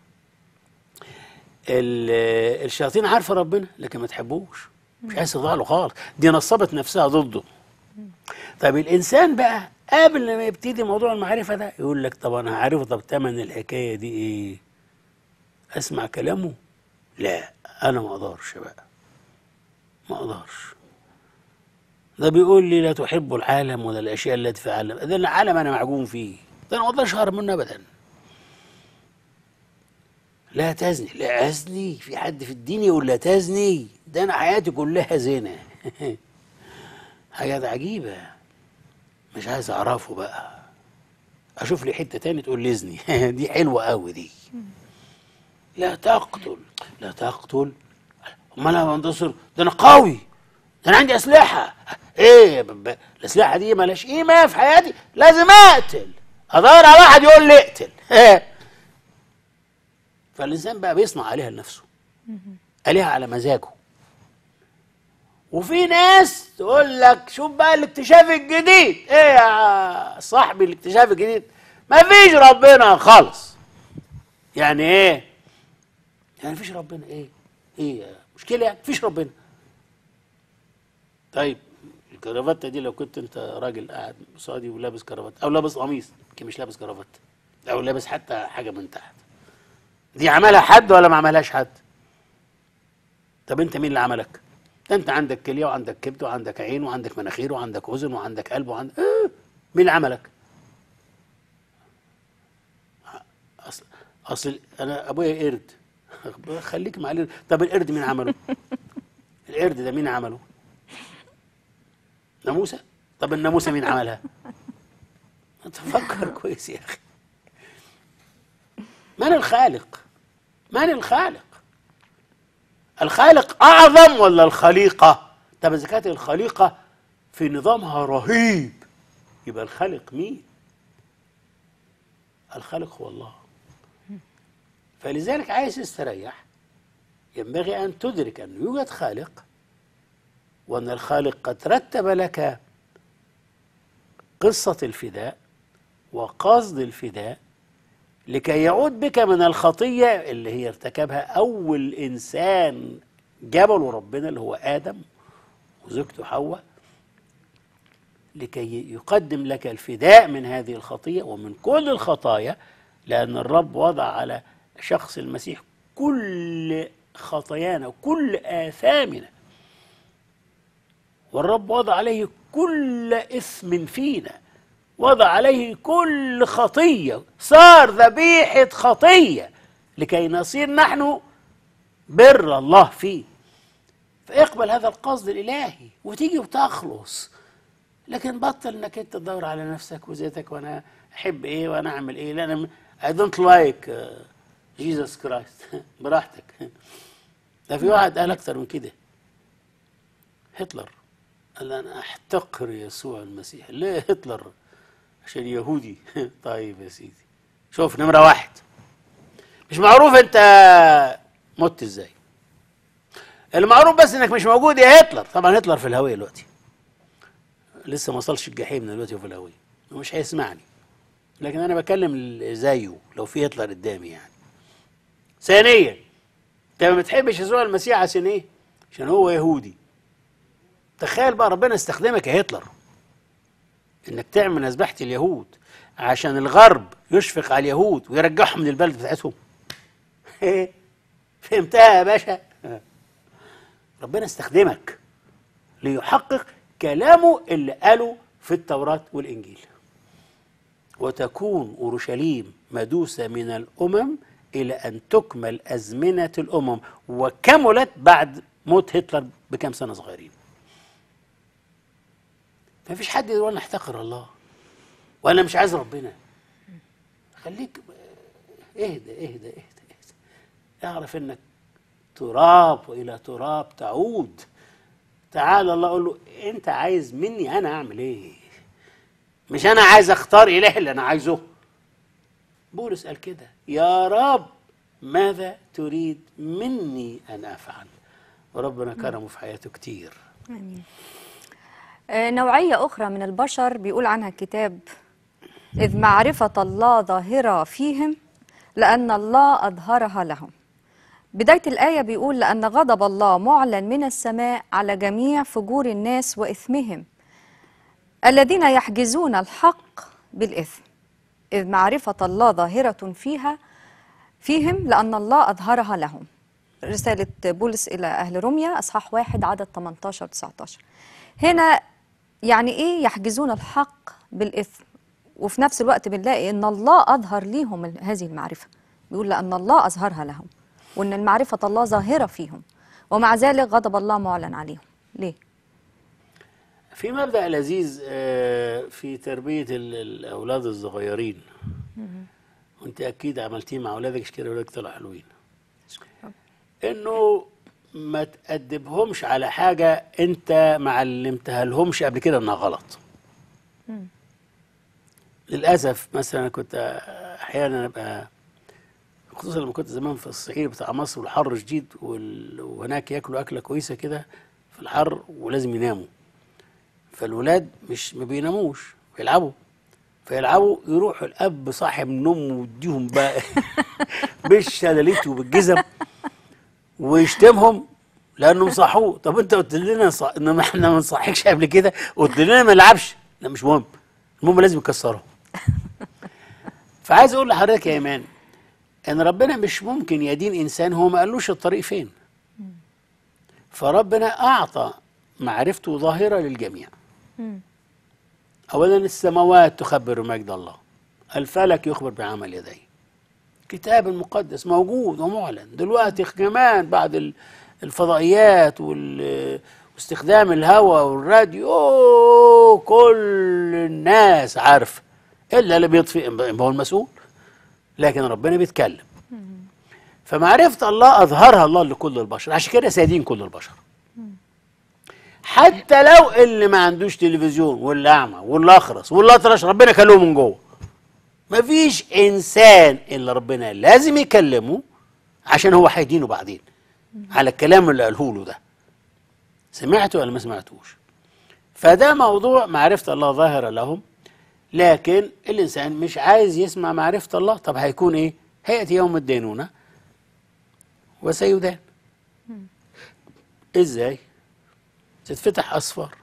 ال- الشياطين عارفة ربنا لكن ما تحبوش مش عايز تخضع له خالص دي نصبت نفسها ضده طب الانسان بقى قبل ما يبتدي موضوع المعرفه ده يقول لك طب انا هعرفه طب تمن الحكايه دي ايه؟ اسمع كلامه؟ لا انا ما اقدرش بقى ما اقدرش ده بيقول لي لا تحب العالم ولا الاشياء التي في العالم ده العالم انا معجون فيه ده انا ما اقدرش اهرب منه ابدا لا تزني لا ازني في حد في الدين يقول لا تزني ده انا حياتي كلها زنا حاجات عجيبه مش عايز اعرفه بقى اشوف لي حته تاني تقول لي اذني دي حلوه قوي دي لا تقتل لا تقتل امال انا بنتصر ده انا قوي ده انا عندي اسلحه ايه ب- ب- الاسلحه دي مالهاش قيمه في حياتي لازم اقتل ادور على واحد يقول لي اقتل فالانسان بقى بيصنع عليها لنفسه عليها على مزاجه وفي ناس تقول لك شوف بقى الاكتشاف الجديد ايه يا صاحبي الاكتشاف الجديد مفيش ربنا خالص يعني ايه يعني مفيش ربنا ايه ايه مشكله يعني مفيش ربنا طيب الكرافته دي لو كنت انت راجل قاعد قصادي ولابس كرافته او لابس قميص يمكن مش لابس كرافته او لابس حتى حاجه من تحت دي عملها حد ولا ما عملهاش حد طب انت مين اللي عملك ده انت عندك كليه وعندك كبد وعندك عين وعندك مناخير وعندك اذن وعندك قلب وعندك آه. مين اللي عملك اصل اصل انا ابويا قرد خليك مع القرد طب القرد مين عمله القرد ده مين عمله ناموسه طب الناموسه مين عملها انت فكر كويس يا اخي من الخالق من الخالق الخالق اعظم ولا الخليقه طب اذا كانت الخليقه في نظامها رهيب يبقى الخالق مين الخالق هو الله فلذلك عايز تستريح ينبغي ان تدرك ان يوجد خالق وان الخالق قد رتب لك قصه الفداء وقصد الفداء لكي يعود بك من الخطية اللي هي ارتكبها أول إنسان جبله ربنا اللي هو آدم وزوجته حواء لكي يقدم لك الفداء من هذه الخطية ومن كل الخطايا لأن الرب وضع على شخص المسيح كل خطايانا وكل آثامنا والرب وضع عليه كل إثم فينا وضع عليه كل خطية صار ذبيحة خطية لكي نصير نحن بر الله فيه فاقبل هذا القصد الإلهي وتيجي وتخلص لكن بطل انك انت تدور على نفسك وذاتك وانا احب ايه وانا اعمل ايه لا انا I don't like جيسس كرايست براحتك ده في واحد قال اكتر من كده هتلر قال انا احتقر يسوع المسيح ليه هتلر عشان يهودي طيب يا سيدي شوف نمرة واحد مش معروف انت مت ازاي المعروف بس انك مش موجود يا هتلر طبعا هتلر في الهوية دلوقتي لسه ما وصلش الجحيم دلوقتي في الهوية ومش هيسمعني لكن انا بكلم زيه لو في هتلر قدامي يعني ثانيا انت ما بتحبش يسوع المسيح عشان ايه عشان هو يهودي تخيل بقى ربنا استخدمك يا هتلر انك تعمل مذبحة اليهود عشان الغرب يشفق على اليهود ويرجعهم من البلد بتاعتهم فهمتها يا باشا ربنا استخدمك ليحقق كلامه اللي قاله في التوراة والإنجيل وتكون أورشليم مدوسة من الأمم إلى أن تكمل أزمنة الأمم وكملت بعد موت هتلر بكم سنة صغيرين ما فيش حد يقول انا احتقر الله وانا مش عايز ربنا خليك اهدى اهدى اهدى اهدى اعرف انك تراب والى تراب تعود تعال الله اقول له انت عايز مني انا اعمل ايه مش انا عايز اختار اله اللي انا عايزه بولس قال كده يا رب ماذا تريد مني ان افعل وربنا كرمه في حياته كتير آمين آه، نوعية أخرى من البشر بيقول عنها الكتاب إذ معرفة الله ظاهرة فيهم لأن الله أظهرها لهم بداية الآية بيقول لأن غضب الله معلن من السماء على جميع فجور الناس وإثمهم الذين يحجزون الحق بالإثم إذ معرفة الله ظاهرة فيها فيهم لأن الله أظهرها لهم رسالة بولس إلى أهل روميا أصحاح واحد عدد 18 19 هنا يعني إيه يحجزون الحق بالإثم وفي نفس الوقت بنلاقي إن الله أظهر ليهم ال- هذه المعرفة بيقول لأن الله أظهرها لهم وإن المعرفة الله ظاهرة فيهم ومع ذلك غضب الله معلن عليهم ليه؟ في مبدأ لذيذ آه، في تربية ال- الأولاد الصغيرين وأنت أكيد عملتيه مع أولادك مش كده أولادك طلعوا حلوين إنه ما تأدبهمش على حاجة أنت ما علمتها لهمش قبل كده إنها غلط للأسف مثلا كنت أحيانا أبقى خصوصا لما كنت زمان في الصعيد بتاع مصر والحر شديد وال- وهناك ياكلوا أكلة كويسة كده في الحر ولازم يناموا فالولاد مش ما بيناموش بيلعبوا فيلعبوا يروحوا الاب صاحب نوم ويديهم بقى بالشلاليت وبالجزم ويشتمهم لانهم صحوه طب انت قلت لنا صح... ان ما احنا ما نصحيكش قبل كده قلت لنا ما نلعبش لا مش مهم المهم لازم يكسرهم فعايز اقول لحضرتك يا ايمان ان ربنا مش ممكن يدين انسان هو ما قالوش الطريق فين فربنا أعطى معرفته ظاهرة للجميع أولا السماوات تخبر مجد الله الفلك يخبر بعمل يديه الكتاب المقدس موجود ومعلن دلوقتي كمان بعد ال- الفضائيات وال- واستخدام الهواء والراديو أوه، كل الناس عارفه الا اللي بيطفئ يبقى هو المسؤول لكن ربنا بيتكلم فمعرفة الله أظهرها الله لكل البشر عشان كده سيدين كل البشر حتى لو اللي ما عندوش تلفزيون واللي أعمى واللي أخرس واللي أطرش ربنا كلمه من جوه مفيش إنسان إلا ربنا لازم يكلمه عشان هو هيدينه بعدين على الكلام اللي قاله له ده سمعته ولا ما سمعتوش فده موضوع معرفة الله ظاهرة لهم لكن الإنسان مش عايز يسمع معرفة الله طب هيكون إيه هيأتي يوم الدينونة وسيدان إزاي تتفتح أصفار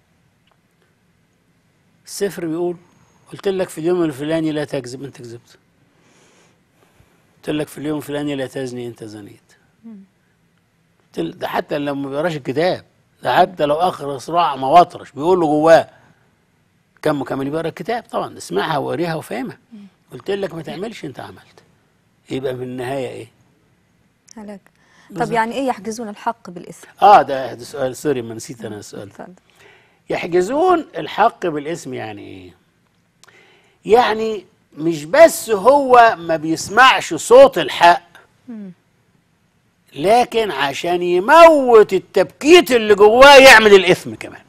السفر بيقول قلت لك في اليوم الفلاني لا تكذب أنت كذبت قلت لك في اليوم الفلاني لا تزني أنت زنيت قلت ل- ده حتى لو ما بيقراش الكتاب ده حتى لو أخرس راع ما وطرش بيقول له جواه كم كمان بيقرا الكتاب طبعا اسمعها وقريها وفهمها قلت لك ما تعملش انت عملت يبقى في النهايه ايه هلاك طب بالظبط. يعني ايه يحجزون الحق بالاسم اه ده ده سؤال سوري ما نسيت انا السؤال ده. اتفضل يحجزون الحق بالاسم يعني ايه يعني مش بس هو ما بيسمعش صوت الحق لكن عشان يموت التبكيت اللي جواه يعمل الاثم كمان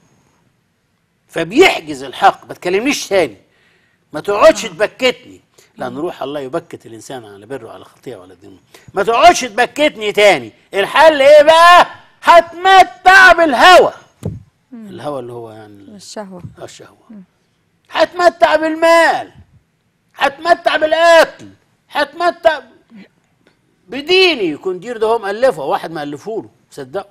فبيحجز الحق ما تكلمنيش تاني ما تقعدش تبكتني لان روح الله يبكت الانسان على بره وعلى خطيئه وعلى الدين ما تقعدش تبكتني تاني الحل ايه بقى هتمتع بالهوى الهوى اللي هو يعني الشهوه الشهوة هتمتع بالمال هتمتع بالأكل هتمتع بديني يكون دير ده هو مألفه واحد مألفه له صدقوا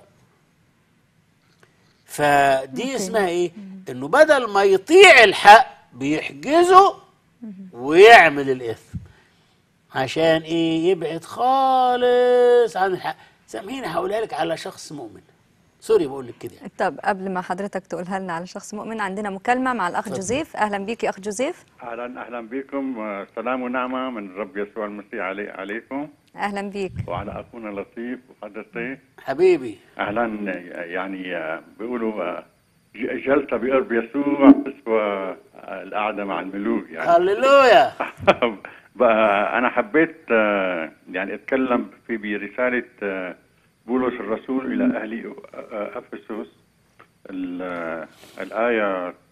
فدي أوكي. اسمها ايه انه بدل ما يطيع الحق بيحجزه ويعمل الاثم عشان ايه يبعد خالص عن الحق سامحيني هقولها لك على شخص مؤمن سوري بقول لك كده يعني. طب قبل ما حضرتك تقولها لنا على شخص مؤمن عندنا مكالمه مع الاخ اتفضل. جوزيف اهلا بيك يا اخ جوزيف اهلا اهلا بكم آه، سلام ونعمه من الرب يسوع المسيح علي عليكم اهلا بيك وعلى اخونا لطيف وحضرتي حبيبي اهلا آه، يعني آه، بيقولوا آه، ج- جلسه بقرب يسوع تسوى آه، القعده مع الملوك يعني هللويا بقى انا حبيت آه، يعني اتكلم في برساله آه، بولس الرسول الى اهل آه، افسس ال- آه، الايه آه،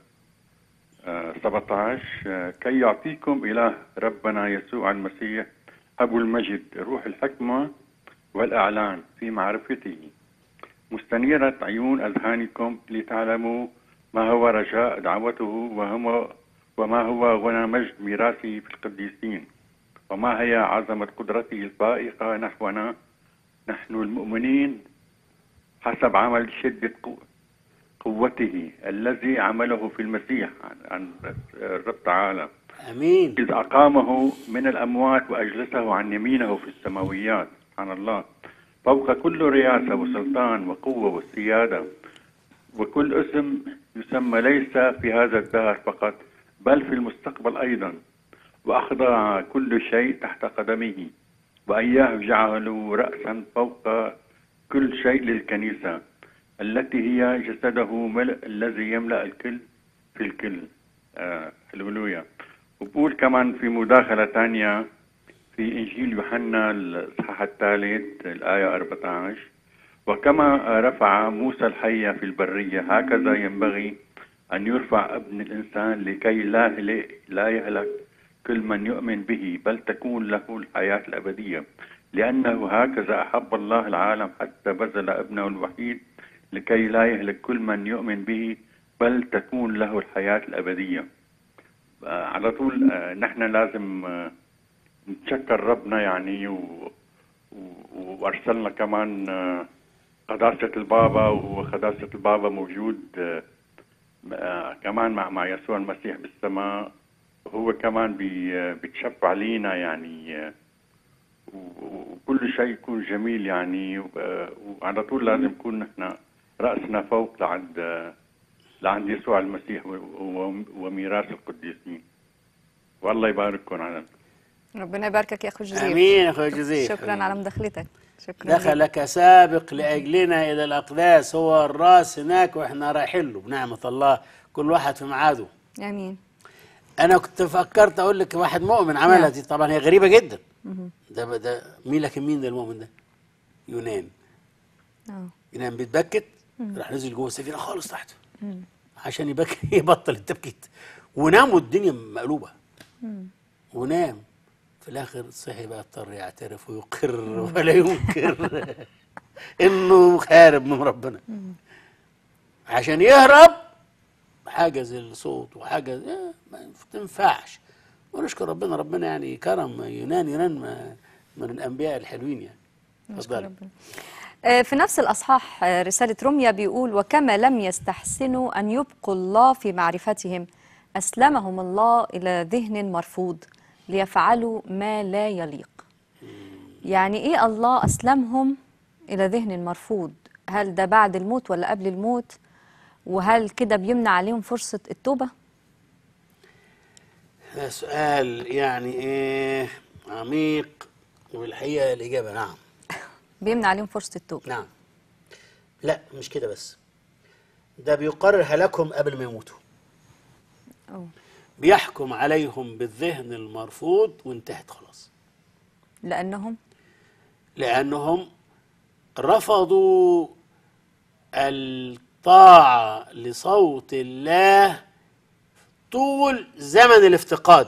آه، 17 آه، كي يعطيكم اله ربنا يسوع المسيح ابو المجد روح الحكمه والاعلان في معرفته مستنيرة عيون أذهانكم لتعلموا ما هو رجاء دعوته وهم وما هو غنى مجد ميراثه في القديسين وما هي عظمة قدرته الفائقة نحونا نحن المؤمنين حسب عمل شدة قو- قوته الذي عمله في المسيح عن عن الرب تعالى امين إذ أقامه من الأموات وأجلسه عن يمينه في السماويات سبحان الله فوق كل رياسة وسلطان وقوة والسيادة وكل اسم يسمى ليس في هذا الدهر فقط بل في المستقبل أيضا وأخضع كل شيء تحت قدمه وإياه جعله رأسا فوق كل شيء للكنيسة التي هي جسده ملء الذي يملأ الكل في الكل آه هللويا وبقول كمان في مداخلة ثانية في إنجيل يوحنا الإصحاح الثالث الآية 14 وكما رفع موسى الحية في البرية هكذا ينبغي أن يرفع ابن الإنسان لكي لا يهلك لا يهلك كل من يؤمن به بل تكون له الحياة الأبدية لأنه هكذا أحب الله العالم حتى بذل ابنه الوحيد لكي لا يهلك كل من يؤمن به بل تكون له الحياة الأبدية آه، على طول آه، نحن لازم آه، نتشكر ربنا يعني و... و... وارسلنا كمان آه، قداسة البابا وقداسة البابا موجود آه، آه، كمان مع مع يسوع المسيح بالسماء هو كمان بي... آه، بيتشفع لينا يعني آه، و- وكل شيء يكون جميل يعني و- وعلى طول لازم نكون نحن رأسنا فوق لعند لعند يسوع المسيح و- و- وميراث القديسين والله يبارككم على ربنا يباركك يا اخو جوزيف امين يا اخويا جوزيف شكرا على مداخلتك شكرا ليك. دخلك سابق لاجلنا الى الاقداس هو الراس هناك واحنا رايحين له بنعمه الله كل واحد في ميعاده امين انا كنت فكرت اقول لك واحد مؤمن عملها نعم. دي طبعا هي غريبه جدا ده ده مين لكن مين ده المؤمن ده يونان اه ينام بيتبكت راح نزل جوه السفينه خالص تحت عشان يبكي يبطل التبكيت ونام والدنيا مقلوبه ونام في الاخر صحي بقى اضطر يعترف ويقر ولا ينكر انه خارب من ربنا عشان يهرب حاجز الصوت وحاجز إيه، ما تنفعش ونشكر ربنا ربنا يعني كرم يونان يونان ما- من الانبياء الحلوين يعني نشكر اتفضلي ربنا. آه، في نفس الأصحاح آه، رسالة روميا بيقول وكما لم يستحسنوا أن يبقوا الله في معرفتهم أسلمهم الله إلى ذهن مرفوض ليفعلوا ما لا يليق يعني إيه الله أسلمهم إلى ذهن مرفوض هل ده بعد الموت ولا قبل الموت وهل كده بيمنع عليهم فرصة التوبة ده سؤال يعني ايه عميق والحقيقه الاجابه نعم بيمنع عليهم فرصة التوبة نعم لا مش كده بس ده بيقرر هلاكهم قبل ما يموتوا أوه. بيحكم عليهم بالذهن المرفوض وانتهت خلاص لأنهم لأنهم رفضوا الطاعة لصوت الله طول زمن الافتقاد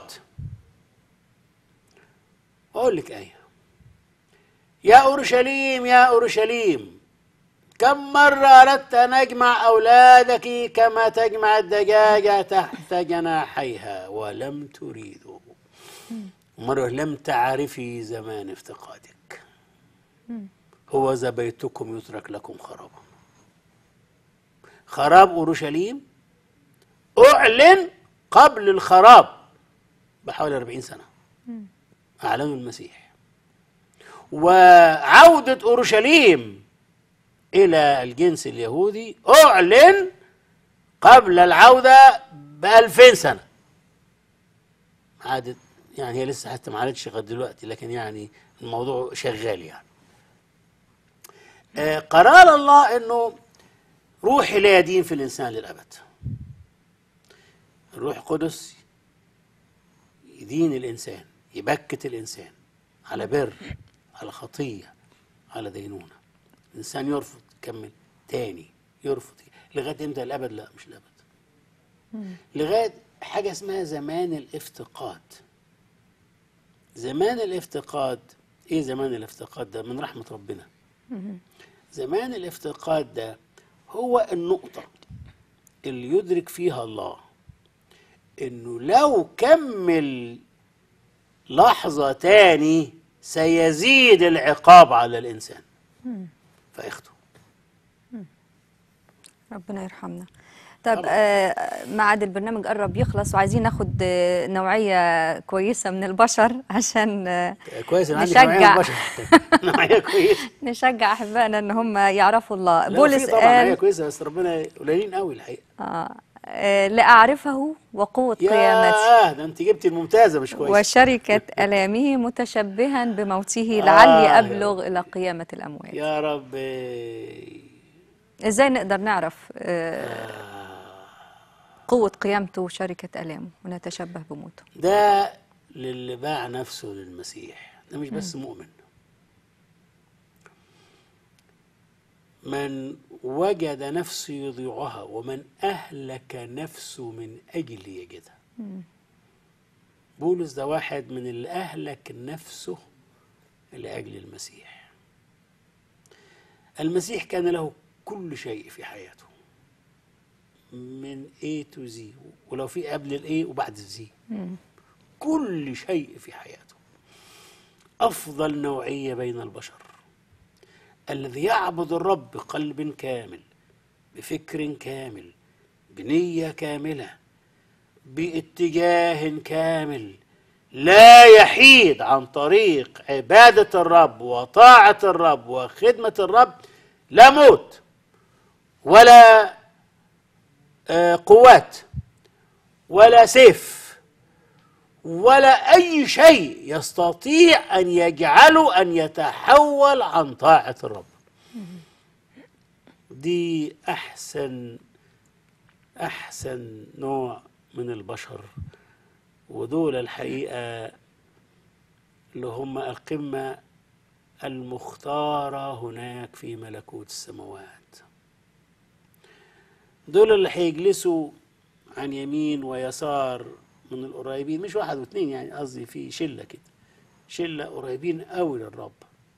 أقول لك آية يا أورشليم يا أورشليم كم مرة أردت أن أجمع أولادك كما تجمع الدجاجة تحت جناحيها ولم تريدوا مرة لم تعرفي زمان افتقادك هو ذا بيتكم يترك لكم خرابا خراب أورشليم أعلن قبل الخراب بحوالي 40 سنة أعلنوا المسيح وعودة أورشليم إلى الجنس اليهودي أعلن قبل العودة بألفين سنة عادت يعني هي لسه حتى ما عادتش لغايه دلوقتي لكن يعني الموضوع شغال يعني آه، قرار الله انه روحي لا يدين في الانسان للابد الروح القدس يدين الانسان يبكت الانسان على بر على خطيه على دينونه الانسان يرفض يكمل تاني يرفض لغايه امتى الابد لا مش الابد لغايه حاجه اسمها زمان الافتقاد زمان الافتقاد ايه زمان الافتقاد ده من رحمه ربنا زمان الافتقاد ده هو النقطه اللي يدرك فيها الله انه لو كمل لحظه تاني سيزيد العقاب على الانسان فاخته ربنا يرحمنا طب آه ميعاد البرنامج قرب يخلص وعايزين ناخد آه نوعية كويسة من البشر عشان آه كويس ان عندك نوعيه من نشجع. البشر نوعيه كويسه نشجع أحبائنا إن هم يعرفوا الله لا، بولس في طبعا نوعيه قال كويسه بس ربنا قليلين قوي الحقيقه آه آه لأعرفه وقوة قيامته ياه ده انت جبتي الممتازه مش كويس وشركة ألامه متشبها بموته لعلي آه. أبلغ إلى قيامة الأموات يا رب إزاي نقدر نعرف آه قوة قيامته وشركة ألامه ونتشبه بموته ده للي باع نفسه للمسيح ده مش بس مؤمن من وجد نفسه يضيعها ومن أهلك نفسه من أجل يجدها بولس ده واحد من اللي أهلك نفسه لأجل المسيح المسيح كان له كل شيء في حياته من A to Z ولو في قبل ال A وبعد ال Z كل شيء في حياته أفضل نوعية بين البشر الذي يعبد الرب بقلب كامل بفكر كامل بنية كاملة باتجاه كامل لا يحيد عن طريق عبادة الرب وطاعة الرب وخدمة الرب لا موت ولا آه، قوات ولا سيف ولا أي شيء يستطيع أن يجعله أن يتحول عن طاعة الرب دي أحسن أحسن نوع من البشر ودول الحقيقة اللي هم القمة المختارة هناك في ملكوت السماوات دول اللي هيجلسوا عن يمين ويسار من القريبين مش واحد واثنين يعني قصدي في شلة كده شلة قريبين قوي للرب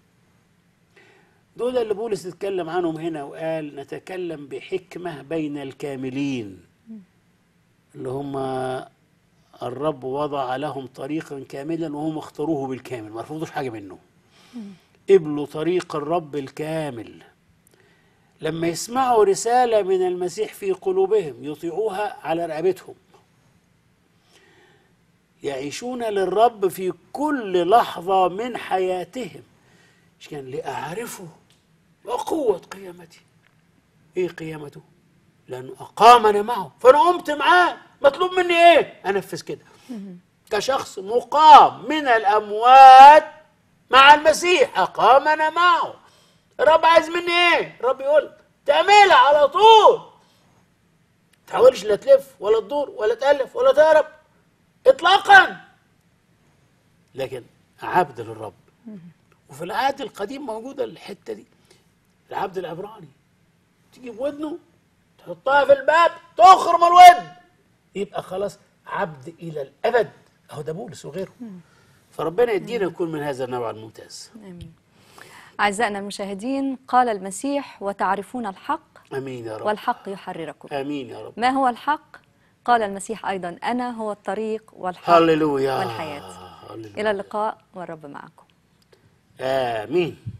دول اللي بولس اتكلم عنهم هنا وقال نتكلم بحكمة بين الكاملين اللي هم الرب وضع لهم طريقا كاملا وهم اختاروه بالكامل ما رفضوش حاجة منه قبلوا طريق الرب الكامل لما يسمعوا رسالة من المسيح في قلوبهم يطيعوها على رقبتهم يعيشون للرب في كل لحظة من حياتهم مش كان لأعرفه وقوة قيامته إيه قيامته؟ لأنه أقامنا معه فأنا قمت معاه مطلوب مني إيه؟ أنفذ كده كشخص مقام من الأموات مع المسيح أقامنا معه الرب عايز مني إيه؟ الرب يقول تعملها على طول تحاولش لا تلف ولا تدور ولا تألف ولا تهرب إطلاقا لكن عبد للرب وفي العهد القديم موجودة الحتة دي العبد العبراني تجيب ودنه تحطها في الباب تخرم الود يبقى خلاص عبد إلى الأبد أهو ده بولس وغيره فربنا يدينا نكون من هذا النوع الممتاز آمين أعزائنا المشاهدين قال المسيح وتعرفون الحق امين يا رب والحق يحرركم امين يا رب ما هو الحق؟ قال المسيح أيضا أنا هو الطريق والحق هللويا والحياة هللويا. إلى اللقاء والرب معكم امين